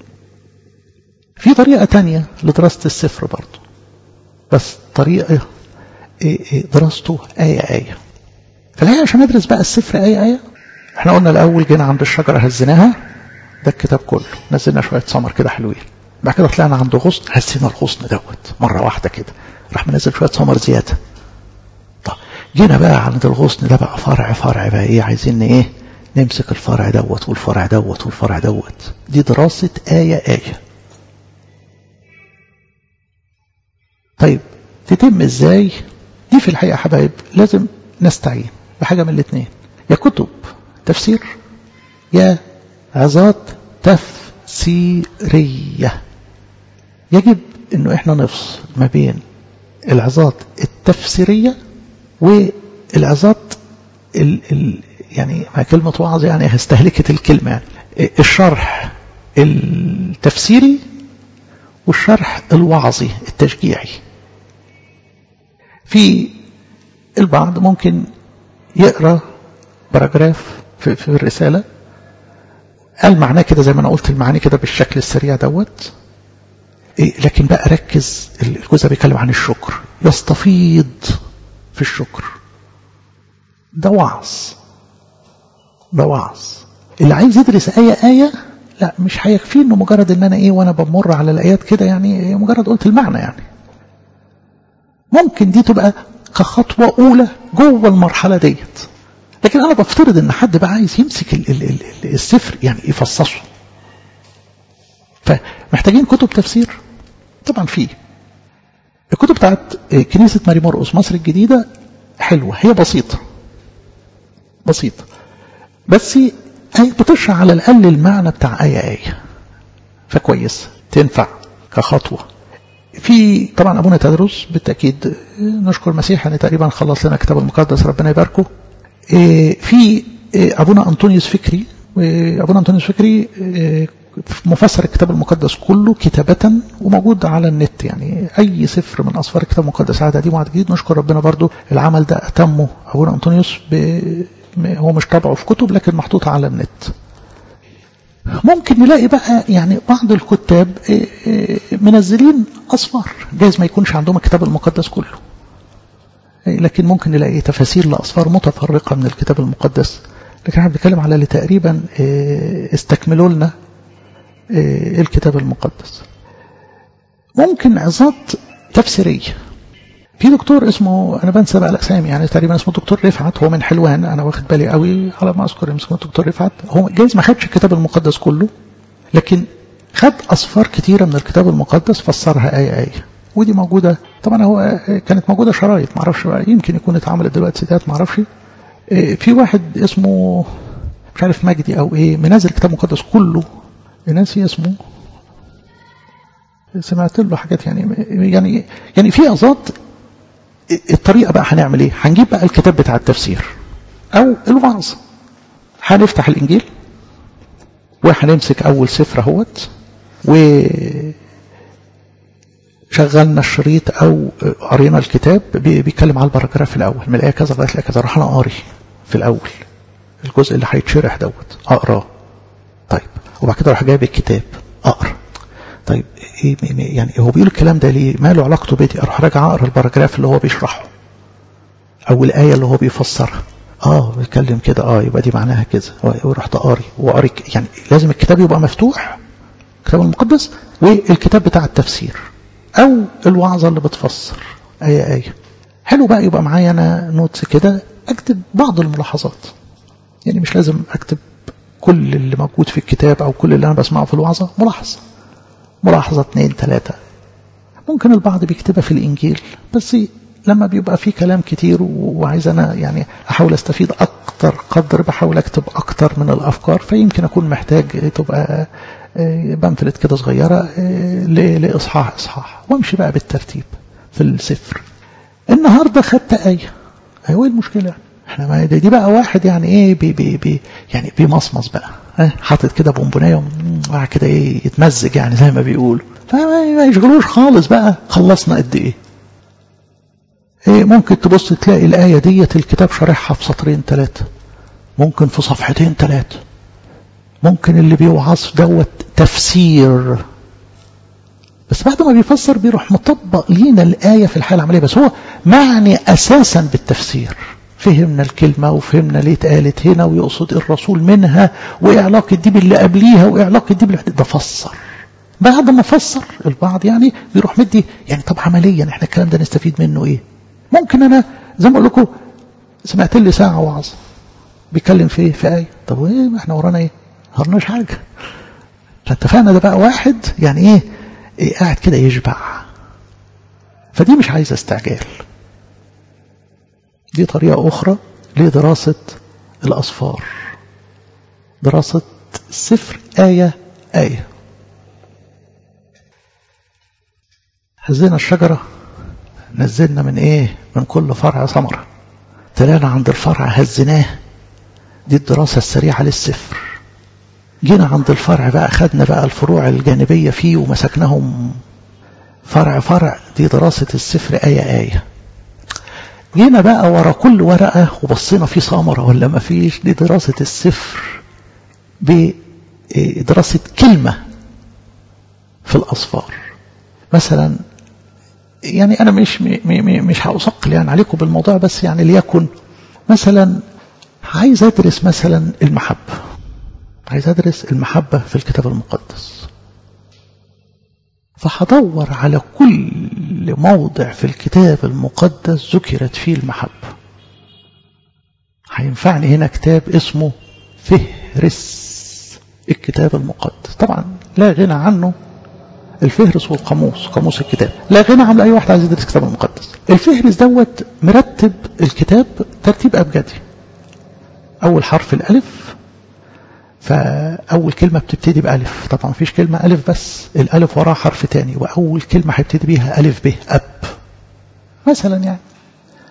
في طريقة تانية لدراسة السفر برضو بس طريقة دراسته آية آية فالحقيقة عشان ندرس بقى السفر آية آية احنا قلنا الأول جينا عند الشجرة هزيناها ده الكتاب كله نزلنا شوية ثمر كده حلوين بعد كده طلعنا عند غصن هزينا الغصن دوت مرة واحدة كده راح منزل شوية ثمر زيادة طب جينا بقى عند الغصن ده بقى فرع فرع بقى ايه عايزين ايه نمسك الفرع دوت والفرع دوت والفرع دوت دي دراسة آية آية طيب تتم ازاي دي في الحقيقة حبايب لازم نستعين بحاجة من الاثنين يا كتب تفسير يا عظات تفسيرية يجب انه احنا نفصل ما بين العظات التفسيرية والعظات ال ال يعني ما كلمة وعظ يعني استهلكت الكلمة يعني الشرح التفسيري والشرح الوعظي التشجيعي في البعض ممكن يقرأ باراجراف في, في الرسالة قال معناه كده زي ما انا قلت المعاني كده بالشكل السريع دوت إيه لكن بقى ركز الجزء بيتكلم عن الشكر يستفيض في الشكر ده وعظ ده وعظ اللي عايز يدرس آية آية لا مش هيكفي انه مجرد ان انا ايه وانا بمر على الايات كده يعني مجرد قلت المعنى يعني ممكن دي تبقى كخطوة اولى جوه المرحلة ديت لكن انا بفترض ان حد بقى عايز يمسك ال ال ال السفر يعني يفصصه فمحتاجين كتب تفسير طبعا في الكتب بتاعت كنيسة ماري مرقس مصر الجديدة حلوة هي بسيطة بسيطة بس هي بتشرح على الأقل المعنى بتاع آية آية فكويس تنفع كخطوة في طبعا أبونا تدرس بالتأكيد نشكر المسيح يعني تقريبا خلص لنا الكتاب المقدس ربنا يباركه في أبونا أنطونيوس فكري وابونا انطونيوس فكري مفسر الكتاب المقدس كله كتابة وموجود على النت يعني أي سفر من أسفار الكتاب المقدس عاد قديم وعاد جديد نشكر ربنا برضو العمل ده أتمه أبونا أنطونيوس ب... هو مش طبعه في كتب لكن محطوط على النت ممكن نلاقي بقى يعني بعض الكتاب منزلين أسفار جايز ما يكونش عندهم الكتاب المقدس كله لكن ممكن نلاقي تفاسير لأسفار متفرقة من الكتاب المقدس لكن احنا بنتكلم على اللي تقريبا استكملوا لنا الكتاب المقدس ممكن عظات تفسيرية في دكتور اسمه انا بنسى بقى الاسامي يعني تقريبا اسمه دكتور رفعت هو من حلوان انا واخد بالي قوي على ما اذكر اسمه دكتور رفعت هو جايز ما خدش الكتاب المقدس كله لكن خد اصفار كتيره من الكتاب المقدس فسرها ايه ايه ودي موجوده طبعا هو كانت موجوده شرايط ما اعرفش بقى يمكن يكون اتعملت دلوقتي سيدات ما اعرفش في واحد اسمه مش عارف مجدي او ايه منزل الكتاب المقدس كله ناسي اسمه سمعت له حاجات يعني يعني يعني في اظات الطريقه بقى هنعمل ايه هنجيب بقى الكتاب بتاع التفسير او الوعظ هنفتح الانجيل وهنمسك اول سفر اهوت و شغلنا الشريط او قرينا الكتاب بيتكلم على البراجراف الاول من الايه كذا لغايه الايه كذا رحنا قاري في الاول الجزء اللي هيتشرح دوت اقراه طيب وبعد كده اروح جايب الكتاب اقرا طيب ايه يعني هو بيقول الكلام ده ليه ما له علاقته بيتي اروح راجع اقرا الباراجراف اللي هو بيشرحه او الايه اللي هو بيفسرها اه بيتكلم كده اه يبقى دي معناها كذا ورحت قاري وقاري يعني لازم الكتاب يبقى مفتوح الكتاب المقدس والكتاب بتاع التفسير او الوعظه اللي بتفسر ايه ايه حلو بقى يبقى معايا انا نوتس كده اكتب بعض الملاحظات يعني مش لازم اكتب كل اللي موجود في الكتاب او كل اللي انا بسمعه في الوعظه ملاحظه ملاحظه اثنين ثلاثه ممكن البعض بيكتبها في الانجيل بس لما بيبقى في كلام كتير وعايز انا يعني احاول استفيد اكتر قدر بحاول اكتب اكتر من الافكار فيمكن اكون محتاج تبقى بنفلت كده صغيره لاصحاح اصحاح وامشي بقى بالترتيب في السفر النهارده خدت ايه هو ايه المشكله احنا ما دي بقى واحد يعني ايه بي بي بي يعني بيمصمص بقى اه حاطط كده بونبونيه وقاعد كده ايه يتمزج يعني زي ما بيقولوا فما يشغلوش خالص بقى خلصنا قد ايه ايه ممكن تبص تلاقي الآية ديت الكتاب شارحها في سطرين ثلاثة ممكن في صفحتين ثلاثة ممكن اللي بيوعظ دوت تفسير بس بعد ما بيفسر بيروح مطبق لينا الآية في الحالة العملية بس هو معني أساسا بالتفسير فهمنا الكلمة وفهمنا ليه اتقالت هنا ويقصد الرسول منها وإيه علاقة دي باللي قبليها وإيه علاقة دي باللي ده فسر بعد ما فسر البعض يعني بيروح مدي يعني طب عمليا احنا الكلام ده نستفيد منه ايه ممكن انا زي ما اقول لكم سمعت لي ساعه وعظ بيتكلم في ايه في ايه طب وايه ما احنا ورانا ايه ما ورانا حاجه فاتفقنا ده بقى واحد يعني ايه, إيه قاعد كده يشبع فدي مش عايزه استعجال دي طريقه اخرى لدراسه الاصفار دراسه السفر ايه ايه هزينا الشجره نزلنا من ايه من كل فرع ثمرة طلعنا عند الفرع هزناه دي الدراسة السريعة للسفر جينا عند الفرع بقى خدنا بقى الفروع الجانبية فيه ومسكناهم فرع فرع دي دراسة السفر آية آية جينا بقى ورا كل ورقة وبصينا في ثمرة ولا ما فيش دي دراسة السفر بدراسة كلمة في الأصفار مثلا يعني أنا مش مش هأثقل يعني عليكم بالموضوع بس يعني ليكن مثلا عايز أدرس مثلا المحبة عايز أدرس المحبة في الكتاب المقدس فهدور على كل موضع في الكتاب المقدس ذكرت فيه المحبة هينفعني هنا كتاب اسمه فهرس الكتاب المقدس طبعا لا غنى عنه الفهرس والقاموس قاموس الكتاب لا غنى عن اي واحد عايز يدرس الكتاب المقدس الفهرس دوت مرتب الكتاب ترتيب ابجدي اول حرف الالف فاول كلمه بتبتدي بالف طبعا مفيش كلمه الف بس الالف وراها حرف تاني واول كلمه هيبتدي بيها الف ب اب مثلا يعني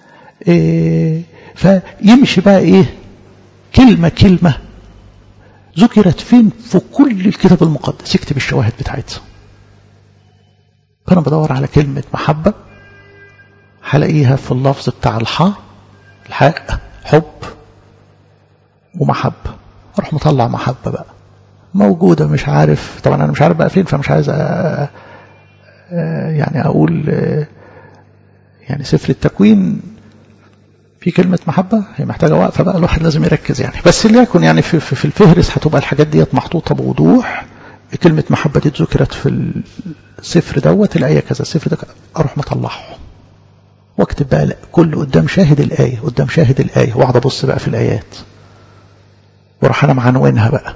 إيه فيمشي بقى ايه كلمه كلمه ذكرت فين في كل الكتاب المقدس يكتب الشواهد بتاعتها فأنا بدور على كلمة محبة هلاقيها في اللفظ بتاع الحاء الحاء حب ومحبة أروح مطلع محبة بقى موجودة مش عارف طبعا أنا مش عارف بقى فين فمش عايز أ... يعني أقول يعني سفر التكوين في كلمة محبة هي محتاجة وقفة بقى الواحد لازم يركز يعني بس ليكن يعني في, في, في الفهرس هتبقى الحاجات ديت محطوطة بوضوح كلمة محبة دي ذكرت في السفر دوت الآية كذا السفر ده أروح مطلعه واكتب بقى لا كل قدام شاهد الآية قدام شاهد الآية واقعد أبص بقى في الآيات واروح أنا معنونها بقى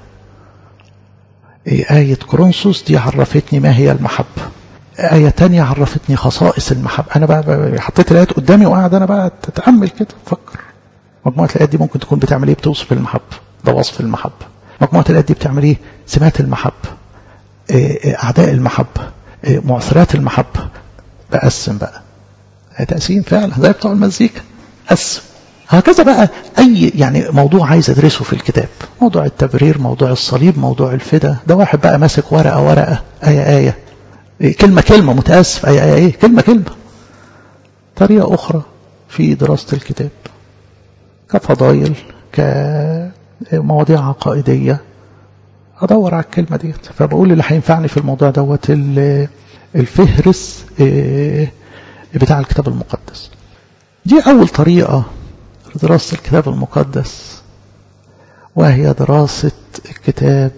آية كورنثوس دي عرفتني ما هي المحبة آية تانية عرفتني خصائص المحبة أنا بقى حطيت الآيات قدامي وقاعد أنا بقى تتأمل كده فكر مجموعة الآيات دي ممكن تكون بتعمل إيه بتوصف المحبة ده وصف المحبة مجموعة الآيات دي بتعمل إيه سمات المحبة أعداء المحبة معثرات المحبة بقسم بقى تقسيم فعلا زي بتوع المزيكا قسم هكذا بقى أي يعني موضوع عايز أدرسه في الكتاب موضوع التبرير موضوع الصليب موضوع الفدا ده واحد بقى ماسك ورقة ورقة آية آية كلمة كلمة متأسف آية آية إيه كلمة كلمة طريقة أخرى في دراسة الكتاب كفضايل كمواضيع عقائدية أدور على الكلمة ديت فبقول اللي هينفعني في الموضوع دوت الفهرس بتاع الكتاب المقدس دي أول طريقة لدراسة الكتاب المقدس وهي دراسة الكتاب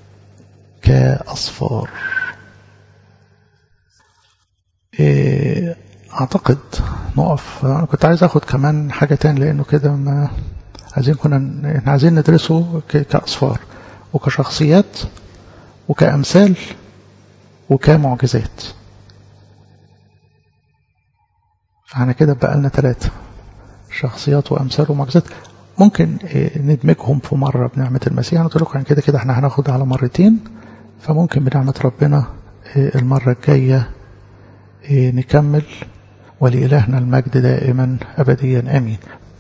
كأصفار أعتقد نقف أنا كنت عايز أخد كمان حاجة تاني لأنه كده ما عايزين كنا احنا عايزين ندرسه كأصفار وكشخصيات وكأمثال وكمعجزات فاحنا كده بقى لنا ثلاثة شخصيات وأمثال ومعجزات ممكن ندمجهم في مرة بنعمة المسيح أنا قلت لكم عن كده كده احنا هناخد على مرتين فممكن بنعمة ربنا المرة الجاية نكمل ولإلهنا المجد دائما أبديا آمين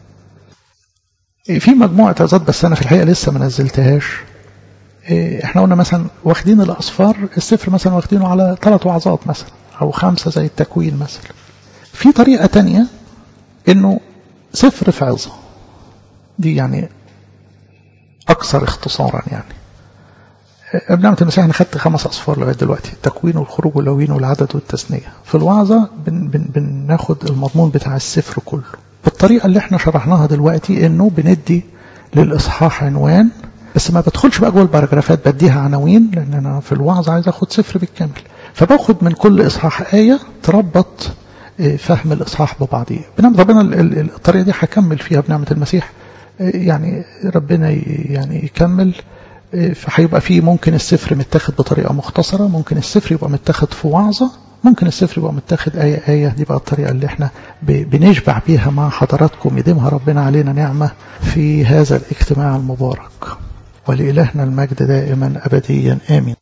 في مجموعة عظات بس أنا في الحقيقة لسه ما نزلتهاش احنا قلنا مثلا واخدين الأصفار السفر مثلا واخدينه على ثلاث وعظات مثلا أو خمسة زي التكوين مثلا في طريقة تانية انه سفر في عظة دي يعني أكثر اختصارا يعني بنعمة المسيح أنا خدت خمس أصفار لغاية دلوقتي التكوين والخروج واللوين والعدد والتثنية في الوعظة بن بن بناخد المضمون بتاع السفر كله بالطريقة اللي احنا شرحناها دلوقتي انه بندي للإصحاح عنوان بس ما بدخلش بقى جوه الباراجرافات بديها عناوين لأن أنا في الوعظ عايز أخد سفر بالكامل فباخد من كل إصحاح آية تربط فهم الإصحاح ببعضيه بنعمة ربنا الطريقة دي هكمل فيها بنعمة المسيح يعني ربنا يعني يكمل فهيبقى فيه ممكن السفر متاخد بطريقة مختصرة ممكن السفر يبقى متاخد في وعظة ممكن السفر يبقى متاخد آية آية دي بقى الطريقة اللي احنا بنشبع بيها مع حضراتكم يديمها ربنا علينا نعمة في هذا الاجتماع المبارك ولإلهنا المجد دائما أبديا آمين